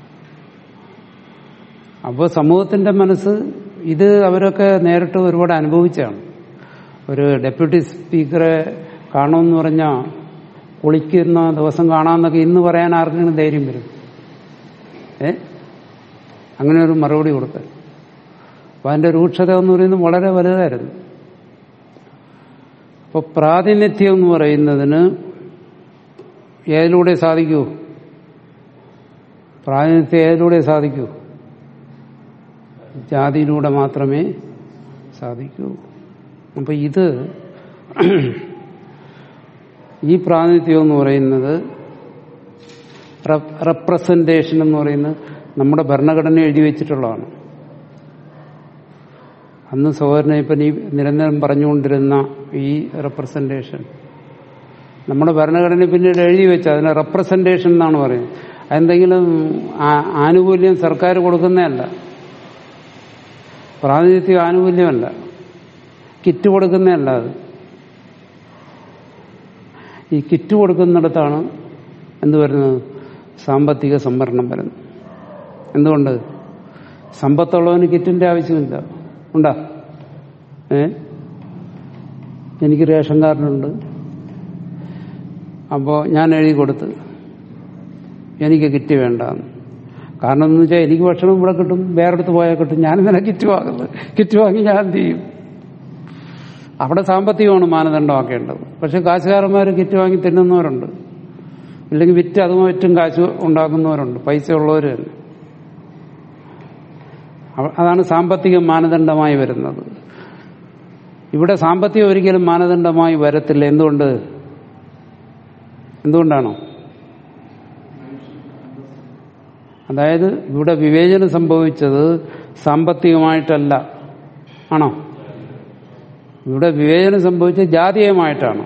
അപ്പോൾ സമൂഹത്തിന്റെ മനസ്സ് ഇത് അവരൊക്കെ നേരിട്ട് ഒരുപാട് അനുഭവിച്ചാണ് ഒരു ഡെപ്യൂട്ടി സ്പീക്കറെ കാണുമെന്ന് പറഞ്ഞാൽ കുളിക്കുന്ന ദിവസം കാണാമെന്നൊക്കെ ഇന്ന് പറയാൻ ആർക്കെങ്കിലും ധൈര്യം വരും ഏ അങ്ങനെ ഒരു മറുപടി കൊടുത്തത് അപ്പൊ അതിന്റെ രൂക്ഷത എന്ന് പറയുന്നത് വളരെ വലുതായിരുന്നു അപ്പൊ പ്രാതിനിധ്യം എന്ന് പറയുന്നതിന് ഏതിലൂടെ സാധിക്കൂ പ്രാതിനിധ്യം ഏതിലൂടെ സാധിക്കൂ ജാതിയിലൂടെ മാത്രമേ സാധിക്കൂ അപ്പൊ ഇത് ഈ പ്രാതിനിധ്യം എന്ന് പറയുന്നത് റെപ്രസെന്റേഷൻ എന്ന് പറയുന്നത് നമ്മുടെ ഭരണഘടന എഴുതി വെച്ചിട്ടുള്ളതാണ് അന്ന് സഹോദരനയ്യപ്പൻ ഈ നിരന്തരം പറഞ്ഞുകൊണ്ടിരുന്ന ഈ റെപ്രസെന്റേഷൻ നമ്മുടെ ഭരണഘടന പിന്നീട് എഴുതി വെച്ച അതിനെ റെപ്രസെന്റേഷൻ എന്നാണ് പറയുന്നത് അതെന്തെങ്കിലും ആ- ആനുകൂല്യം സർക്കാർ കൊടുക്കുന്നതല്ല പ്രാതിനിധ്യ ആനുകൂല്യമല്ല കിറ്റ് കൊടുക്കുന്നതല്ല അത് ഈ കിറ്റ് കൊടുക്കുന്നിടത്താണ് എന്ത് വരുന്നത് സാമ്പത്തിക സംവരണം വരുന്നത് എന്തുകൊണ്ട് സമ്പത്തുള്ളവന് കിറ്റിന്റെ ആവശ്യമില്ല ഉണ്ടാ ഏ എനിക്ക് റേഷൻ കാർഡുണ്ട് അപ്പോൾ ഞാൻ എഴുതി കൊടുത്ത് എനിക്ക് കിറ്റ് വേണ്ടാന്ന് കാരണം എന്ന് വെച്ചാൽ എനിക്ക് ഭക്ഷണം ഇവിടെ കിട്ടും വേറെടുത്ത് പോയാൽ കിട്ടും ഞാൻ ഇന്നലെ കിറ്റ് വാങ്ങുന്നത് കിറ്റ് വാങ്ങി ഞാൻ എന്ത് ചെയ്യും അവിടെ സാമ്പത്തികമാണ് മാനദണ്ഡമാക്കേണ്ടത് പക്ഷെ കാശുകാരന്മാർ കിറ്റ് വാങ്ങി തിന്നുന്നവരുണ്ട് ഇല്ലെങ്കിൽ വിറ്റ് അതും വിറ്റും കാശ് ഉണ്ടാക്കുന്നവരുണ്ട് പൈസ ഉള്ളവർ തന്നെ അവ- അതാണ് സാമ്പത്തിക മാനദണ്ഡമായി വരുന്നത് ഇവിടെ സാമ്പത്തികം ഒരിക്കലും മാനദണ്ഡമായി വരത്തില്ല എന്തുകൊണ്ട് എന്തുകൊണ്ടാണോ അതായത് ഇവിടെ വിവേചനം സംഭവിച്ചത് സാമ്പത്തികമായിട്ടല്ല ആണോ ഇവിടെ വിവേചനം സംഭവിച്ചത് ജാതീയമായിട്ടാണ്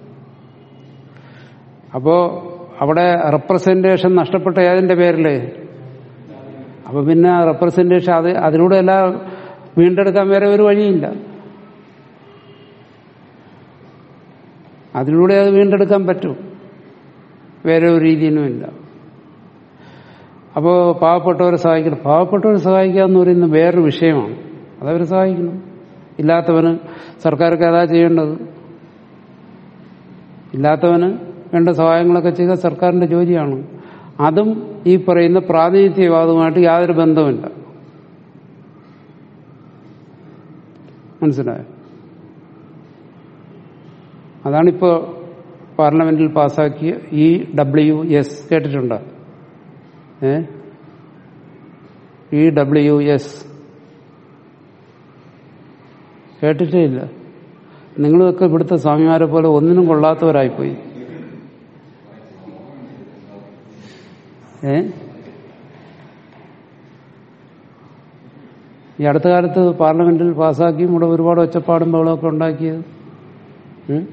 അപ്പോ അവിടെ റെപ്രസെന്റേഷൻ നഷ്ടപ്പെട്ട ഏതിന്റെ പേരില് അപ്പൊ പിന്നെ റെപ്രസെന്റേഷൻ അത് അതിലൂടെ എല്ലാം വീണ്ടെടുക്കാൻ വേറെ ഒരു വഴിയില്ല അതിലൂടെ അത് വീണ്ടെടുക്കാൻ പറ്റും വേറെ ഒരു രീതിയിലുമില്ല അപ്പോൾ പാവപ്പെട്ടവരെ സഹായിക്കണം പാവപ്പെട്ടവരെ സഹായിക്കുക എന്ന് പറയുന്നത് വേറൊരു വിഷയമാണ് അതവരെ സഹായിക്കണം ഇല്ലാത്തവന് സർക്കാർക്ക് അതാ ചെയ്യേണ്ടത് ഇല്ലാത്തവന് വേണ്ട സഹായങ്ങളൊക്കെ ചെയ്യുക സർക്കാരിന്റെ ജോലിയാണ് അതും ഈ പറയുന്ന പ്രാതിനിധ്യവാദവുമായിട്ട് യാതൊരു ബന്ധവുമില്ല മനസ്സിലായോ അതാണിപ്പോ പാർലമെന്റിൽ പാസാക്കിയ ഇ ഡബ്ല്യു എസ് കേട്ടിട്ടുണ്ടോ ഏ ഇ ഡബ്ല്യു എസ് കേട്ടിട്ടേ ഇല്ല നിങ്ങളൊക്കെ ഇവിടുത്തെ സ്വാമിമാരെ പോലെ ഒന്നിനും കൊള്ളാത്തവരായിപ്പോയി ഏ ഈ അടുത്ത കാലത്ത് പാർലമെന്റിൽ പാസ്സാക്കി ഇവിടെ ഒരുപാട് ഒച്ചപ്പാടും ബഹളമൊക്കെ ഉണ്ടാക്കിയത് ഉം?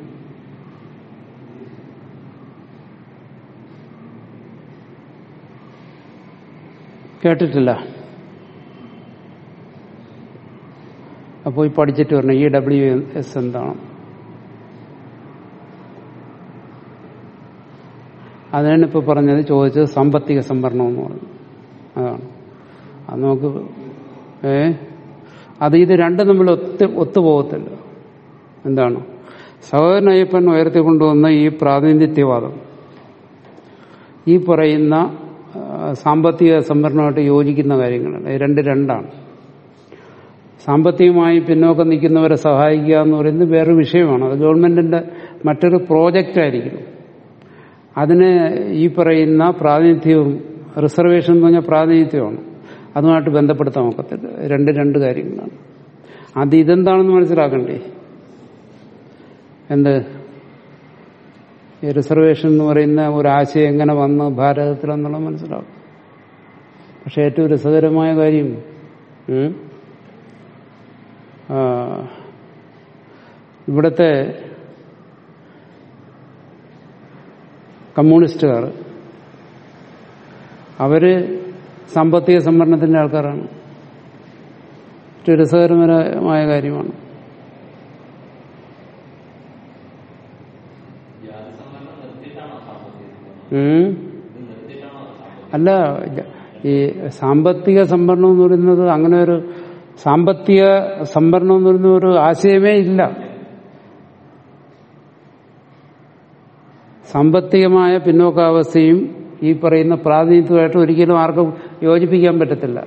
കേട്ടിട്ടില്ല അപ്പോൾ ഈ പഠിച്ചിട്ട് വരണം ഇ ഡബ്ല്യു എസ് എന്താണ് അതിനാണ് ഇപ്പോൾ പറഞ്ഞത് ചോദിച്ചത് സാമ്പത്തിക സംവരണം എന്ന് പറഞ്ഞു അതാണ് അത് നമുക്ക് ഏ അത് ഇത് രണ്ടും തമ്മിൽ ഒത്ത് ഒത്തുപോകത്തില്ല എന്താണ് സഹോദരൻ അയ്യപ്പൻ ഉയർത്തിക്കൊണ്ടുവന്ന ഈ പ്രാതിനിധ്യവാദം ഈ പറയുന്ന ആ, സാമ്പത്തിക സംവരണമായിട്ട് യോജിക്കുന്ന കാര്യങ്ങളാണ് ഇത് രണ്ട് രണ്ടാണ് സാമ്പത്തികമായി പിന്നോക്കം നിൽക്കുന്നവരെ സഹായിക്കുക എന്ന് പറയുന്നത് വേറൊരു വിഷയമാണ് അത് ഗവൺമെന്റിന്റെ മറ്റൊരു പ്രോജക്റ്റ് ആയിരിക്കും അതിന് ഈ പറയുന്ന പ്രാതിനിധ്യവും റിസർവേഷൻ എന്ന് പറഞ്ഞാൽ പ്രാതിനിധ്യമാണ് അതുമായിട്ട് ബന്ധപ്പെടുത്താൻ ഒക്കത്തില്ല രണ്ട് രണ്ട് കാര്യങ്ങളാണ് അത് ഇതെന്താണെന്ന് മനസ്സിലാക്കണ്ടേ എന്ത് ഈ റിസർവേഷൻ എന്ന് പറയുന്ന ഒരാശയം എങ്ങനെ വന്ന് ഭാരതത്തിലെന്നുള്ളത് മനസ്സിലാവും പക്ഷെ ഏറ്റവും രസകരമായ കാര്യം ഉം, ആ, ഇവിടുത്തെ കമ്മ്യൂണിസ്റ്റുകാർ അവര് സാമ്പത്തിക സംവരണത്തിന്റെ ആൾക്കാരാണ് ഏറ്റവും രസകരമായ കാര്യമാണ് ഉം. അല്ല ഇല്ല. ഈ സാമ്പത്തിക സംവരണം എന്ന് പറയുന്നത് അങ്ങനെ ഒരു സാമ്പത്തിക സംവരണം എന്ന് പറയുന്ന ഒരു ആശയമേ ഇല്ല സാമ്പത്തികമായ പിന്നോക്കാവസ്ഥയും ഈ പറയുന്ന പ്രാതിനിധ്യമായിട്ട് ഒരിക്കലും ആർക്കും യോജിപ്പിക്കാൻ പറ്റത്തില്ല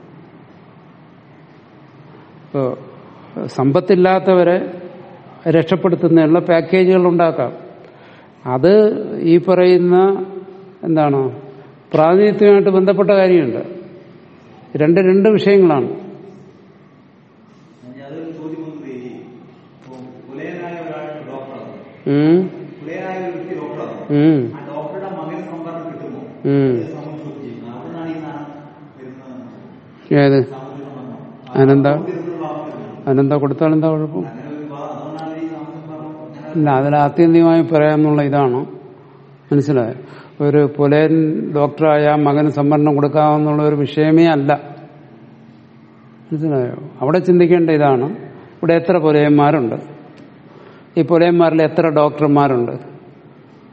ഇപ്പോ സമ്പത്തില്ലാത്തവരെ രക്ഷപ്പെടുത്തുന്നതിനുള്ള പാക്കേജുകൾ ഉണ്ടാക്കാം അത് ഈ പറയുന്ന എന്താണ് പ്രാതിനിധ്യമായിട്ട് ബന്ധപ്പെട്ട കാര്യമുണ്ട് രണ്ട് രണ്ട് വിഷയങ്ങളാണ് അതൊരു ചോദ്യം വന്നത് ഈ ഇപ്പൊ കുലയനായ ഒരാൾ ഡോക്ടറാണ് ഉം, കുലയനായ ഒരു വ്യക്തി ഡോക്ടറാണ് ഉം, ആ ഡോക്ടറുടെ മകന് സംവരണം കിട്ടുമോ ഉം. ഇത് സംബന്ധിച്ച് അവിടുന്നാണ് ഈ സാധനം വരുന്നത് ഏത് സാമ്പത്തിക സംവരണം അതിനെന്താ ഇതിലുള്ള ഭാഗം വരുന്നത് അതിനെന്താ കൊടുത്താൽ എന്താ കുഴപ്പം അങ്ങനെ ഒരു വിവാദം അതുകൊണ്ടാണ് ഈ സാമ്പത്തിക സംവരണം ഇല്ല അതിൽ ആത്യന്തികമായി പറയാമെന്നുള്ള ഇതാണ് മനസ്സിലായോ ഒരു പുലയൻ ഡോക്ടറായ മകന് സംവരണം കൊടുക്കാമെന്നുള്ള ഒരു വിഷയമേ അല്ല മനസ്സിലായോ അവിടെ ചിന്തിക്കേണ്ട ഇതാണ് ഇവിടെ എത്ര പുലയന്മാരുണ്ട് ഈ പുലയന്മാരിൽ എത്ര ഡോക്ടർമാരുണ്ട്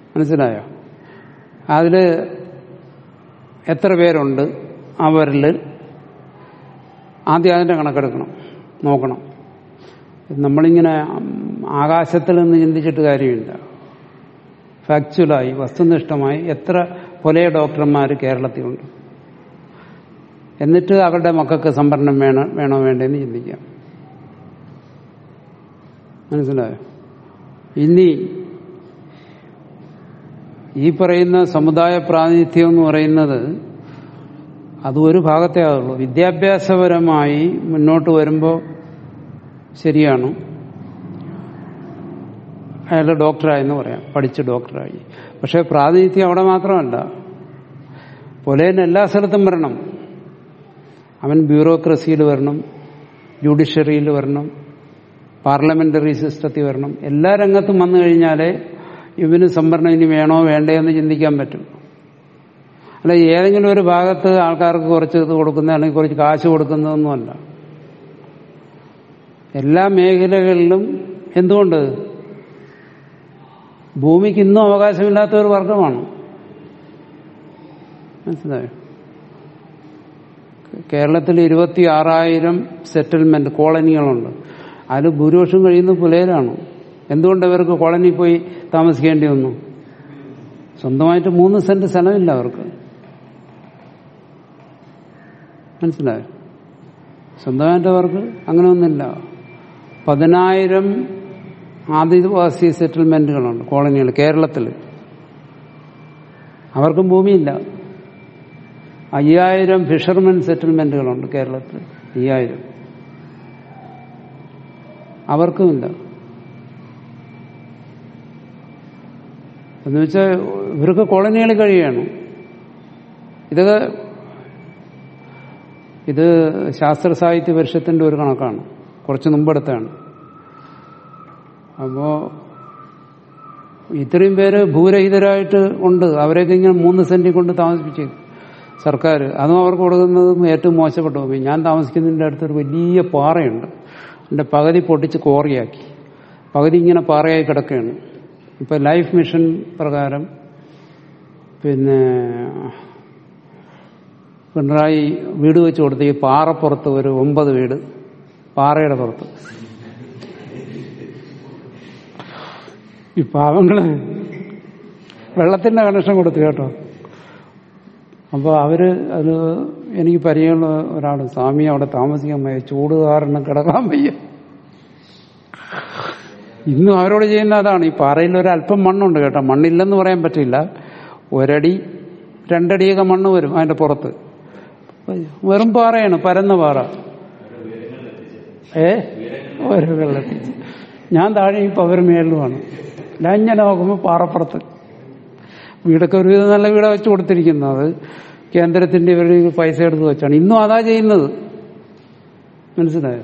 മനസ്സിലായോ അതില് എത്ര പേരുണ്ട് അവരിൽ ആദ്യം അതിന്റെ കണക്കെടുക്കണം നോക്കണം നമ്മളിങ്ങനെ ആകാശത്തിൽ നിന്ന് ചിന്തിച്ചിട്ട് കാര്യമില്ല ഫാക്ച്വലായി വസ്തുനിഷ്ഠമായി എത്ര പൊലയ ഡോക്ടർമാർ കേരളത്തിലുണ്ട് എന്നിട്ട് അവരുടെ മക്കൾക്ക് സംവരണം വേണം വേണോ വേണ്ടെന്ന് ചിന്തിക്കാം മനസ്സിലായോ ഇനി ഈ പറയുന്ന സമുദായ പ്രാതിനിധ്യം എന്ന് പറയുന്നത് അത് ഒരു ഭാഗത്തേ ആകുള്ളൂ വിദ്യാഭ്യാസപരമായി മുന്നോട്ട് വരുമ്പോൾ ശരിയാണ് അയാൾ ഡോക്ടറായെന്ന് പറയാം പഠിച്ച് ഡോക്ടറായി പക്ഷെ പ്രാതിനിധ്യം അവിടെ മാത്രമല്ല പൊലേൻ എല്ലാ സ്ഥലത്തും വരണം അവൻ ബ്യൂറോക്രസിയിൽ വരണം ജുഡീഷ്യറിയിൽ വരണം പാർലമെന്ററി സിസ്റ്റത്തിൽ വരണം എല്ലാ രംഗത്തും വന്നു കഴിഞ്ഞാലേ ഇവന് സംവരണം ഇനി വേണോ വേണ്ടേ എന്ന് ചിന്തിക്കാൻ പറ്റും അല്ല ഏതെങ്കിലും ഒരു ഭാഗത്ത് ആൾക്കാർക്ക് കുറച്ച് ഇത് കൊടുക്കുന്ന അല്ലെങ്കിൽ കുറച്ച് കാശ് കൊടുക്കുന്നതൊന്നുമല്ല എല്ലാ മേഖലകളിലും എന്തുകൊണ്ട് ഭൂമിക്ക് ഇന്നും അവകാശമില്ലാത്ത ഒരു വർഗമാണ് മനസ്സിലായോ കേരളത്തിൽ ഇരുപത്തി ആറായിരം സെറ്റിൽമെന്റ് കോളനികളുണ്ട് അതിൽ ഭൂരിപക്ഷം കഴിയുന്നത് പുലയിലാണ് എന്തുകൊണ്ട് അവർക്ക് കോളനി പോയി താമസിക്കേണ്ടി വന്നു സ്വന്തമായിട്ട് മൂന്ന് സെന്റ് സ്ഥലമില്ല അവർക്ക് മനസ്സിലായോ സ്വന്തമായിട്ട് അവർക്ക് അങ്ങനെ ഒന്നുമില്ല പതിനായിരം ആദിവാസി സെറ്റിൽമെന്റുകളുണ്ട് കോളനികൾ കേരളത്തിൽ അവർക്കും ഭൂമിയില്ല അയ്യായിരം ഫിഷർമെൻ സെറ്റിൽമെന്റുകളുണ്ട് കേരളത്തിൽ അയ്യായിരം അവർക്കുമില്ല എന്ന് വെച്ചാൽ ഇവർക്ക് കോളനികളിൽ കഴിയാണ് ഇതൊക്കെ ഇത് ശാസ്ത്ര സാഹിത്യ പരിഷത്തിന്റെ ഒരു കണക്കാണ് കുറച്ച് മുമ്പെടുത്താണ് അപ്പോ ഇത്രയും പേര് ഭൂരഹിതരായിട്ട് ഉണ്ട് അവരെയൊക്കെ ഇങ്ങനെ മൂന്ന് സെന്റിൽ കൊണ്ട് താമസിപ്പിച്ചു സർക്കാർ അതും അവർക്ക് കൊടുക്കുന്നതും ഏറ്റവും മോശപ്പെട്ട ഭൂമി ഞാൻ താമസിക്കുന്നതിൻ്റെ അടുത്തൊരു വലിയ പാറയുണ്ട് എൻ്റെ പകുതി പൊട്ടിച്ച് കോറിയാക്കി പകുതി ഇങ്ങനെ പാറയായി കിടക്കുകയാണ് ഇപ്പൊ ലൈഫ് മിഷൻ പ്രകാരം പിന്നെ പിണറായി വീട് വെച്ച് കൊടുത്ത് ഈ പാറപ്പുറത്ത് ഒരു ഒമ്പത് വീട് പാറയുടെ പുറത്ത് ഈ പാവങ്ങള് വെള്ളത്തിന്റെ കണക്ഷൻ കൊടുത്തു കേട്ടോ അപ്പോൾ അവര് അത് എനിക്ക് പരിചയമുള്ള ഒരാൾ സ്വാമി അവിടെ താമസിക്കാൻ വയ്യ ചൂട് കാരണം കിടക്കാൻ വയ്യ ഇന്നും അവരോട് ചെയ്യുന്ന അതാണ് ഈ പാറയിൽ ഒരു അല്പം മണ്ണുണ്ട് കേട്ടോ മണ്ണില്ലെന്ന് പറയാൻ പറ്റില്ല ഒരടി രണ്ടടിയൊക്കെ മണ്ണ് വരും അതിന്റെ പുറത്ത് വെറും പാറയാണ് പരന്ന പാറ ഏ ഒരു വെള്ളത്തിൽ ഞാൻ താഴെ ഇപ്പൊ അവർ മേളിലുമാണ് ഞാൻ ഇങ്ങനെ നോക്കുമ്പോൾ പാറപ്പുറത്ത് വീടൊക്കെ ഒരുവിധം നല്ല വീടാ വെച്ച് കൊടുത്തിരിക്കുന്നത് കേന്ദ്രത്തിന്റെ ഇവരുടെ പൈസ എടുത്ത് വെച്ചാണ് ഇന്നും അതാ ചെയ്യുന്നത് മനസ്സിലായോ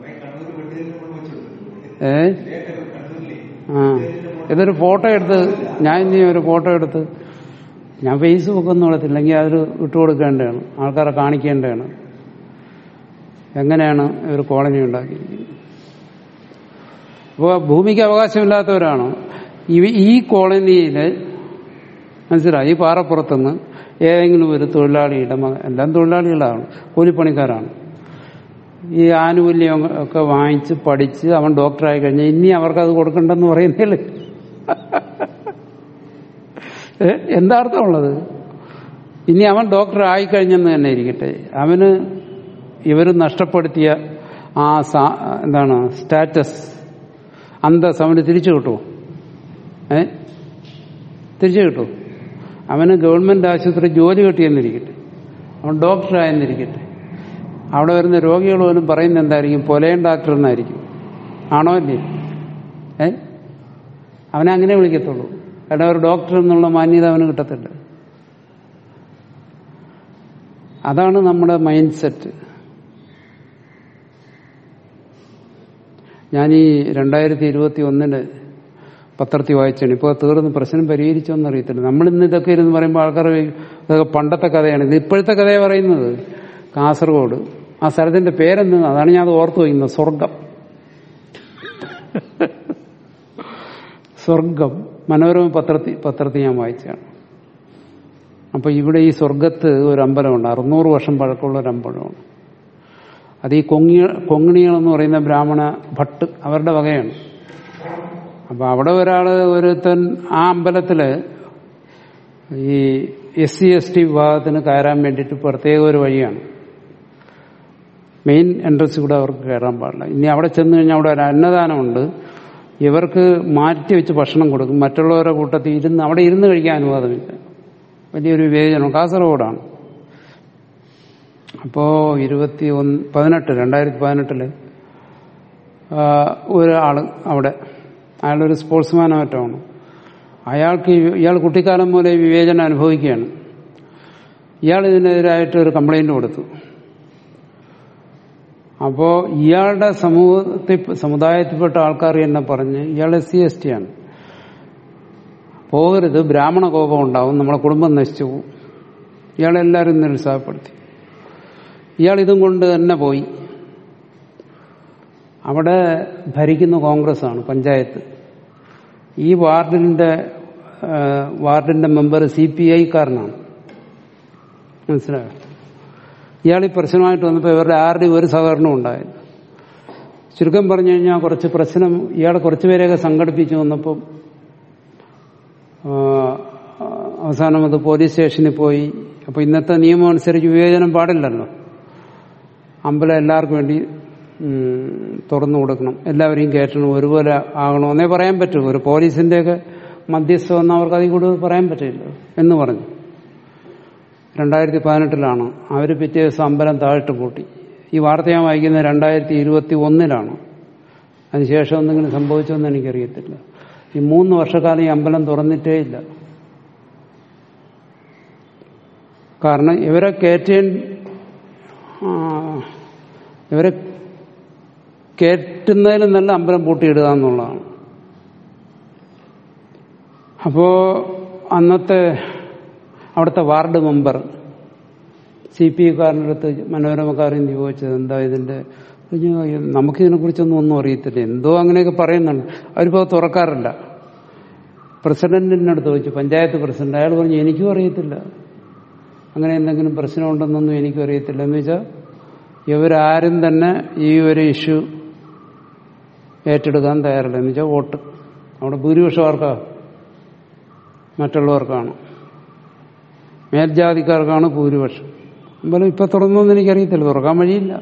ഏ ആ ഇതൊരു ഫോട്ടോ എടുത്ത് ഞാൻ ഇനി ഒരു ഫോട്ടോ എടുത്ത് ഞാൻ ഫേസ്ബുക്ക് ഒന്നും എടുത്തില്ലെങ്കിൽ അത് വിട്ടുകൊടുക്കേണ്ടതാണ് ആൾക്കാരെ കാണിക്കേണ്ടതാണ് എങ്ങനെയാണ് ഒരു കോളനി ഉണ്ടാക്കിയിരിക്കുന്നത് അപ്പോൾ ഭൂമിക്ക് അവകാശമില്ലാത്തവരാണ് ഈ കോളനിയിൽ മനസ്സിലായി ഈ പാറപ്പുറത്തുനിന്ന് ഏതെങ്കിലും ഒരു തൊഴിലാളിയുടെ മകൻ എല്ലാം തൊഴിലാളികളാണ് കൂലിപ്പണിക്കാരാണ് ഈ ആനുകൂല്യം ഒക്കെ വാങ്ങിച്ച് പഠിച്ച് അവൻ ഡോക്ടറായി കഴിഞ്ഞാൽ ഇനി അവർക്കത് കൊടുക്കണ്ടെന്ന് പറയുന്നില്ല എന്താ അർത്ഥമുള്ളത് ഇനി അവൻ ഡോക്ടർ ആയിക്കഴിഞ്ഞെന്ന് തന്നെ ഇരിക്കട്ടെ അവന് ഇവർ നഷ്ടപ്പെടുത്തിയ ആ എന്താണ് സ്റ്റാറ്റസ് അന്തസ് അവന് തിരിച്ചു കിട്ടുമോ ഏ തിരിച്ചു കിട്ടുമോ അവന് ഗവൺമെന്റ് ആശുപത്രി ജോലി കിട്ടിയെന്നിരിക്കട്ടെ അവൻ ഡോക്ടറായെന്നിരിക്കട്ടെ അവിടെ വരുന്ന രോഗികൾ പോലും പറയുന്നത് എന്തായിരിക്കും പൊലയൻ ഡോക്ടർ എന്നായിരിക്കും ആണോ അല്ലേ ഏ അവനെ അങ്ങനെ വിളിക്കത്തുള്ളൂ കാരണം ഒരു ഡോക്ടർ എന്നുള്ള മാന്യത അവന് കിട്ടത്തില്ല അതാണ് നമ്മുടെ മൈൻഡ് സെറ്റ് ഞാൻ ഈ രണ്ടായിരത്തി ഇരുപത്തി ഒന്നിന് പത്രത്തിൽ വായിച്ചാണ് ഇപ്പോൾ തീർന്ന് പ്രശ്നം പരിഹരിച്ചോന്ന് അറിയത്തില്ല നമ്മൾ ഇന്ന് ഇതൊക്കെ ഇരുന്ന് പറയുമ്പോൾ ആൾക്കാർ ഇതൊക്കെ പണ്ടത്തെ കഥയാണ് ഇത് ഇപ്പോഴത്തെ കഥയാണ് പറയുന്നത് കാസർഗോഡ് ആ സ്ഥലത്തിന്റെ പേരെന്ത് അതാണ് ഞാൻ അത് ഓർത്തു വയ്ക്കുന്നത് സ്വർഗം സ്വർഗം മനോരമ പത്രത്തിൽ പത്രത്തിൽ ഞാൻ വായിച്ചതാണ് അപ്പൊ ഇവിടെ ഈ സ്വർഗത്ത് ഒരു അമ്പലമുണ്ട് അറുന്നൂറ് വർഷം പഴക്കമുള്ള ഒരു അമ്പലമാണ് അത് ഈ കൊങ്ങി കൊങ്ങിണികൾ എന്ന് പറയുന്ന ബ്രാഹ്മണ ഭട്ട് അവരുടെ വകയാണ് അപ്പൊ അവിടെ ഒരാള് ഒരുത്തൻ ആ അമ്പലത്തില് ഈ എസ് സി എസ് ടി വിഭാഗത്തിന് കയറാൻ വേണ്ടിയിട്ട് പ്രത്യേക ഒരു വഴിയാണ് മെയിൻ എൻട്രൻസ് കൂടെ അവർക്ക് കയറാൻ പാടില്ല ഇനി അവിടെ ചെന്ന് കഴിഞ്ഞാൽ അവിടെ ഒരു അന്നദാനമുണ്ട് ഇവർക്ക് മാറ്റി വെച്ച് ഭക്ഷണം കൊടുക്കും മറ്റുള്ളവരുടെ കൂട്ടത്തിൽ ഇരുന്ന് അവിടെ ഇരുന്ന് കഴിക്കാൻ അനുവാദമില്ല വലിയൊരു വിവേചനം കാസർഗോഡാണ് അപ്പോ ഇരുപത്തി ഒന്ന് പതിനെട്ട് രണ്ടായിരത്തി പതിനെട്ടില് ഒരാള് അവിടെ അയാളൊരു സ്പോർട്സ്മാനോ മറ്റോ ആണ് അയാൾക്ക് ഈ- ഇയാൾ കുട്ടിക്കാലം മുതലേ വിവേചനം അനുഭവിക്കുകയാണ് ഇയാൾ ഇതിനെതിരായിട്ട് ഒരു കംപ്ലൈന്റ് കൊടുത്തു അപ്പോ ഇയാളുടെ സമൂഹത്തിൽ സമുദായത്തിൽപ്പെട്ട ആൾക്കാർ എന്നെ പറഞ്ഞ് ഇയാൾ എസ് സി എസ് ടി ആണ് പോകരുത് ബ്രാഹ്മണ കോപം ഉണ്ടാവും നമ്മളെ കുടുംബം നശിച്ചു പോകും ഇയാളെല്ലാവരും നിരുത്സാഹപ്പെടുത്തി ഇയാൾ ഇതും കൊണ്ട് തന്നെ പോയി അവിടെ ഭരിക്കുന്ന കോൺഗ്രസ് ആണ് പഞ്ചായത്ത് ഈ വാർഡിന്റെ ആ, വാർഡിന്റെ മെമ്പർ സി പി ഐക്കാരനാണ് മനസ്സിലായോ ഇയാൾ ഈ പ്രശ്നമായിട്ട് വന്നപ്പോൾ ഇവരുടെ ആരുടെയും ഒരു സഹകരണവും ഉണ്ടായില്ല ചുരുക്കം പറഞ്ഞു കഴിഞ്ഞാൽ കുറച്ച് പ്രശ്നം ഇയാൾ കുറച്ചുപേരെയൊക്കെ സംഘടിപ്പിച്ചു വന്നപ്പം ആ, അവസാനം അത് പോലീസ് സ്റ്റേഷനിൽ പോയി അപ്പൊ ഇന്നത്തെ നിയമം അനുസരിച്ച് വിവേചനം പാടില്ലല്ലോ അമ്പലം എല്ലാവർക്കും വേണ്ടി ഉം, തുറന്നു കൊടുക്കണം എല്ലാവരെയും കയറ്റണം ഒരുപോലെ ആകണമെന്നേ പറയാൻ പറ്റൂ ഒരു പോലീസിന്റെയൊക്കെ മധ്യസ്ഥ വന്ന അവർക്ക് അതിൽ കൂടുതൽ പറയാൻ പറ്റില്ല എന്ന് പറഞ്ഞു രണ്ടായിരത്തി പതിനെട്ടിലാണ് അവർ പിറ്റേ ദിവസം അമ്പലം താഴ്ത്തു പൂട്ടി ഈ വാർത്ത ഞാൻ വായിക്കുന്നത് രണ്ടായിരത്തി ഇരുപത്തി ഒന്നിലാണ് അതിനുശേഷം എന്തെങ്കിലും സംഭവിച്ചോന്ന് എനിക്കറിയത്തില്ല ഈ മൂന്ന് വർഷക്കാലം ഈ അമ്പലം തുറന്നിട്ടേ ഇല്ല കാരണം ഇവരെ കയറ്റേൻ ആ, ഇവരെ കയറ്റുന്നതിലും നല്ല അമ്പലം പൂട്ടിയിടുക എന്നുള്ളതാണ് അപ്പോ അന്നത്തെ അവിടുത്തെ വാർഡ് മെമ്പർ സി പി കാരൻ്റെ അടുത്ത് മനോരമക്കാരൻ ചോദിച്ചത് എന്താ ഇതിന്റെ ഞാൻ, നമുക്കിതിനെ കുറിച്ചൊന്നും ഒന്നും അറിയത്തില്ല എന്തോ അങ്ങനെയൊക്കെ പറയുന്നുണ്ട് അവരിപ്പോ തുറക്കാറില്ല പ്രസിഡന്റിന്റെ അടുത്ത് ചോദിച്ചു പഞ്ചായത്ത് പ്രസിഡന്റ് അയാൾ പറഞ്ഞു എനിക്കും അറിയത്തില്ല അങ്ങനെ എന്തെങ്കിലും പ്രശ്നമുണ്ടെന്നൊന്നും എനിക്കും അറിയത്തില്ല എന്ന് വെച്ചാൽ ഇവരാരും തന്നെ ഈ ഒരു ഇഷ്യൂ ഏറ്റെടുക്കാൻ തയ്യാറില്ല എന്ന് വെച്ചാൽ വോട്ട് അവിടെ ഭൂരിപക്ഷം ആർക്കാ മറ്റുള്ളവർക്കാണ് മേൽജാതിക്കാർക്കാണ് ഭൂരിപക്ഷം അമ്പലം ഇപ്പൊ തുറന്നൊന്നും എനിക്കറിയത്തില്ല തുറക്കാൻ വഴിയില്ല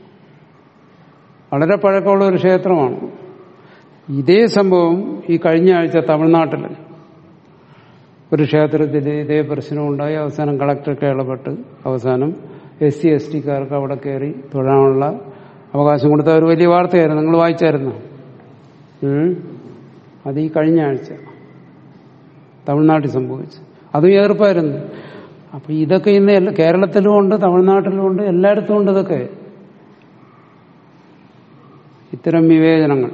വളരെ പഴക്കമുള്ള ഒരു ക്ഷേത്രമാണ് ഇതേ സംഭവം ഈ കഴിഞ്ഞ ആഴ്ച തമിഴ്നാട്ടിൽ ഒരു ക്ഷേത്രത്തിൽ ഇതേ പ്രശ്നമുണ്ടായി അവസാനം കളക്ടർക്ക് ഇടപെട്ട് അവസാനം എസ് സി എസ് ടിക്കാർക്ക് അവിടെ കയറി തൊഴാനുള്ള അവകാശം കൊടുത്ത ഒരു വലിയ വാർത്തയായിരുന്നു നിങ്ങൾ വായിച്ചായിരുന്നു ഉം? അത് ഈ കഴിഞ്ഞ ആഴ്ച തമിഴ്നാട്ടിൽ സംഭവിച്ചു അതും എതിർപ്പായിരുന്നു അപ്പൊ ഇതൊക്കെ ഇന്ന് എല്ലാ- കേരളത്തിലും ഉണ്ട് തമിഴ്നാട്ടിലും ഉണ്ട് എല്ലായിടത്തും ഉണ്ട് ഇതൊക്കെ ഇത്തരം വിവേചനങ്ങൾ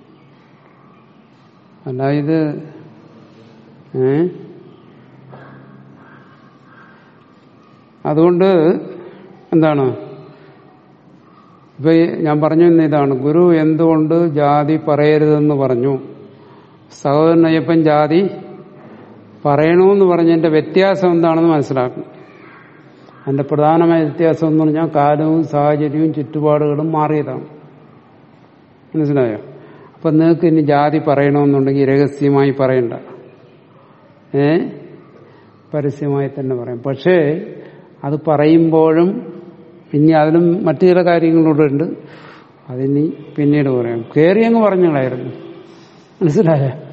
അല്ല ഇത് ഏ അതുകൊണ്ട് എന്താണ് ഇപ്പൊ ഈ ഞാൻ പറഞ്ഞു വന്ന ഇതാണ് ഗുരു എന്തുകൊണ്ട് ജാതി പറയരുതെന്ന് പറഞ്ഞു സഹോദരൻ അയ്യപ്പൻ ജാതി പറയണമെന്ന് പറഞ്ഞതിന്റെ വ്യത്യാസം എന്താണെന്ന് മനസ്സിലാക്കണം അതിന്റെ പ്രധാനമായ വ്യത്യാസം എന്ന് പറഞ്ഞാൽ കാലവും സാഹചര്യവും ചുറ്റുപാടുകളും മാറിയതാണ് മനസ്സിലായോ അപ്പൊ നിങ്ങൾക്ക് ഇനി ജാതി പറയണമെന്നുണ്ടെങ്കിൽ രഹസ്യമായി പറയണ്ട ഏ പരസ്യമായി തന്നെ പറയും പക്ഷേ അത് പറയുമ്പോഴും ഇനി അതിലും മറ്റു ചില കാര്യങ്ങളൂടെ ഉണ്ട് അതിനി പിന്നീട് പറയാം കയറി അങ്ങ് പറഞ്ഞോളായിരുന്നു മനസ്സിലായോ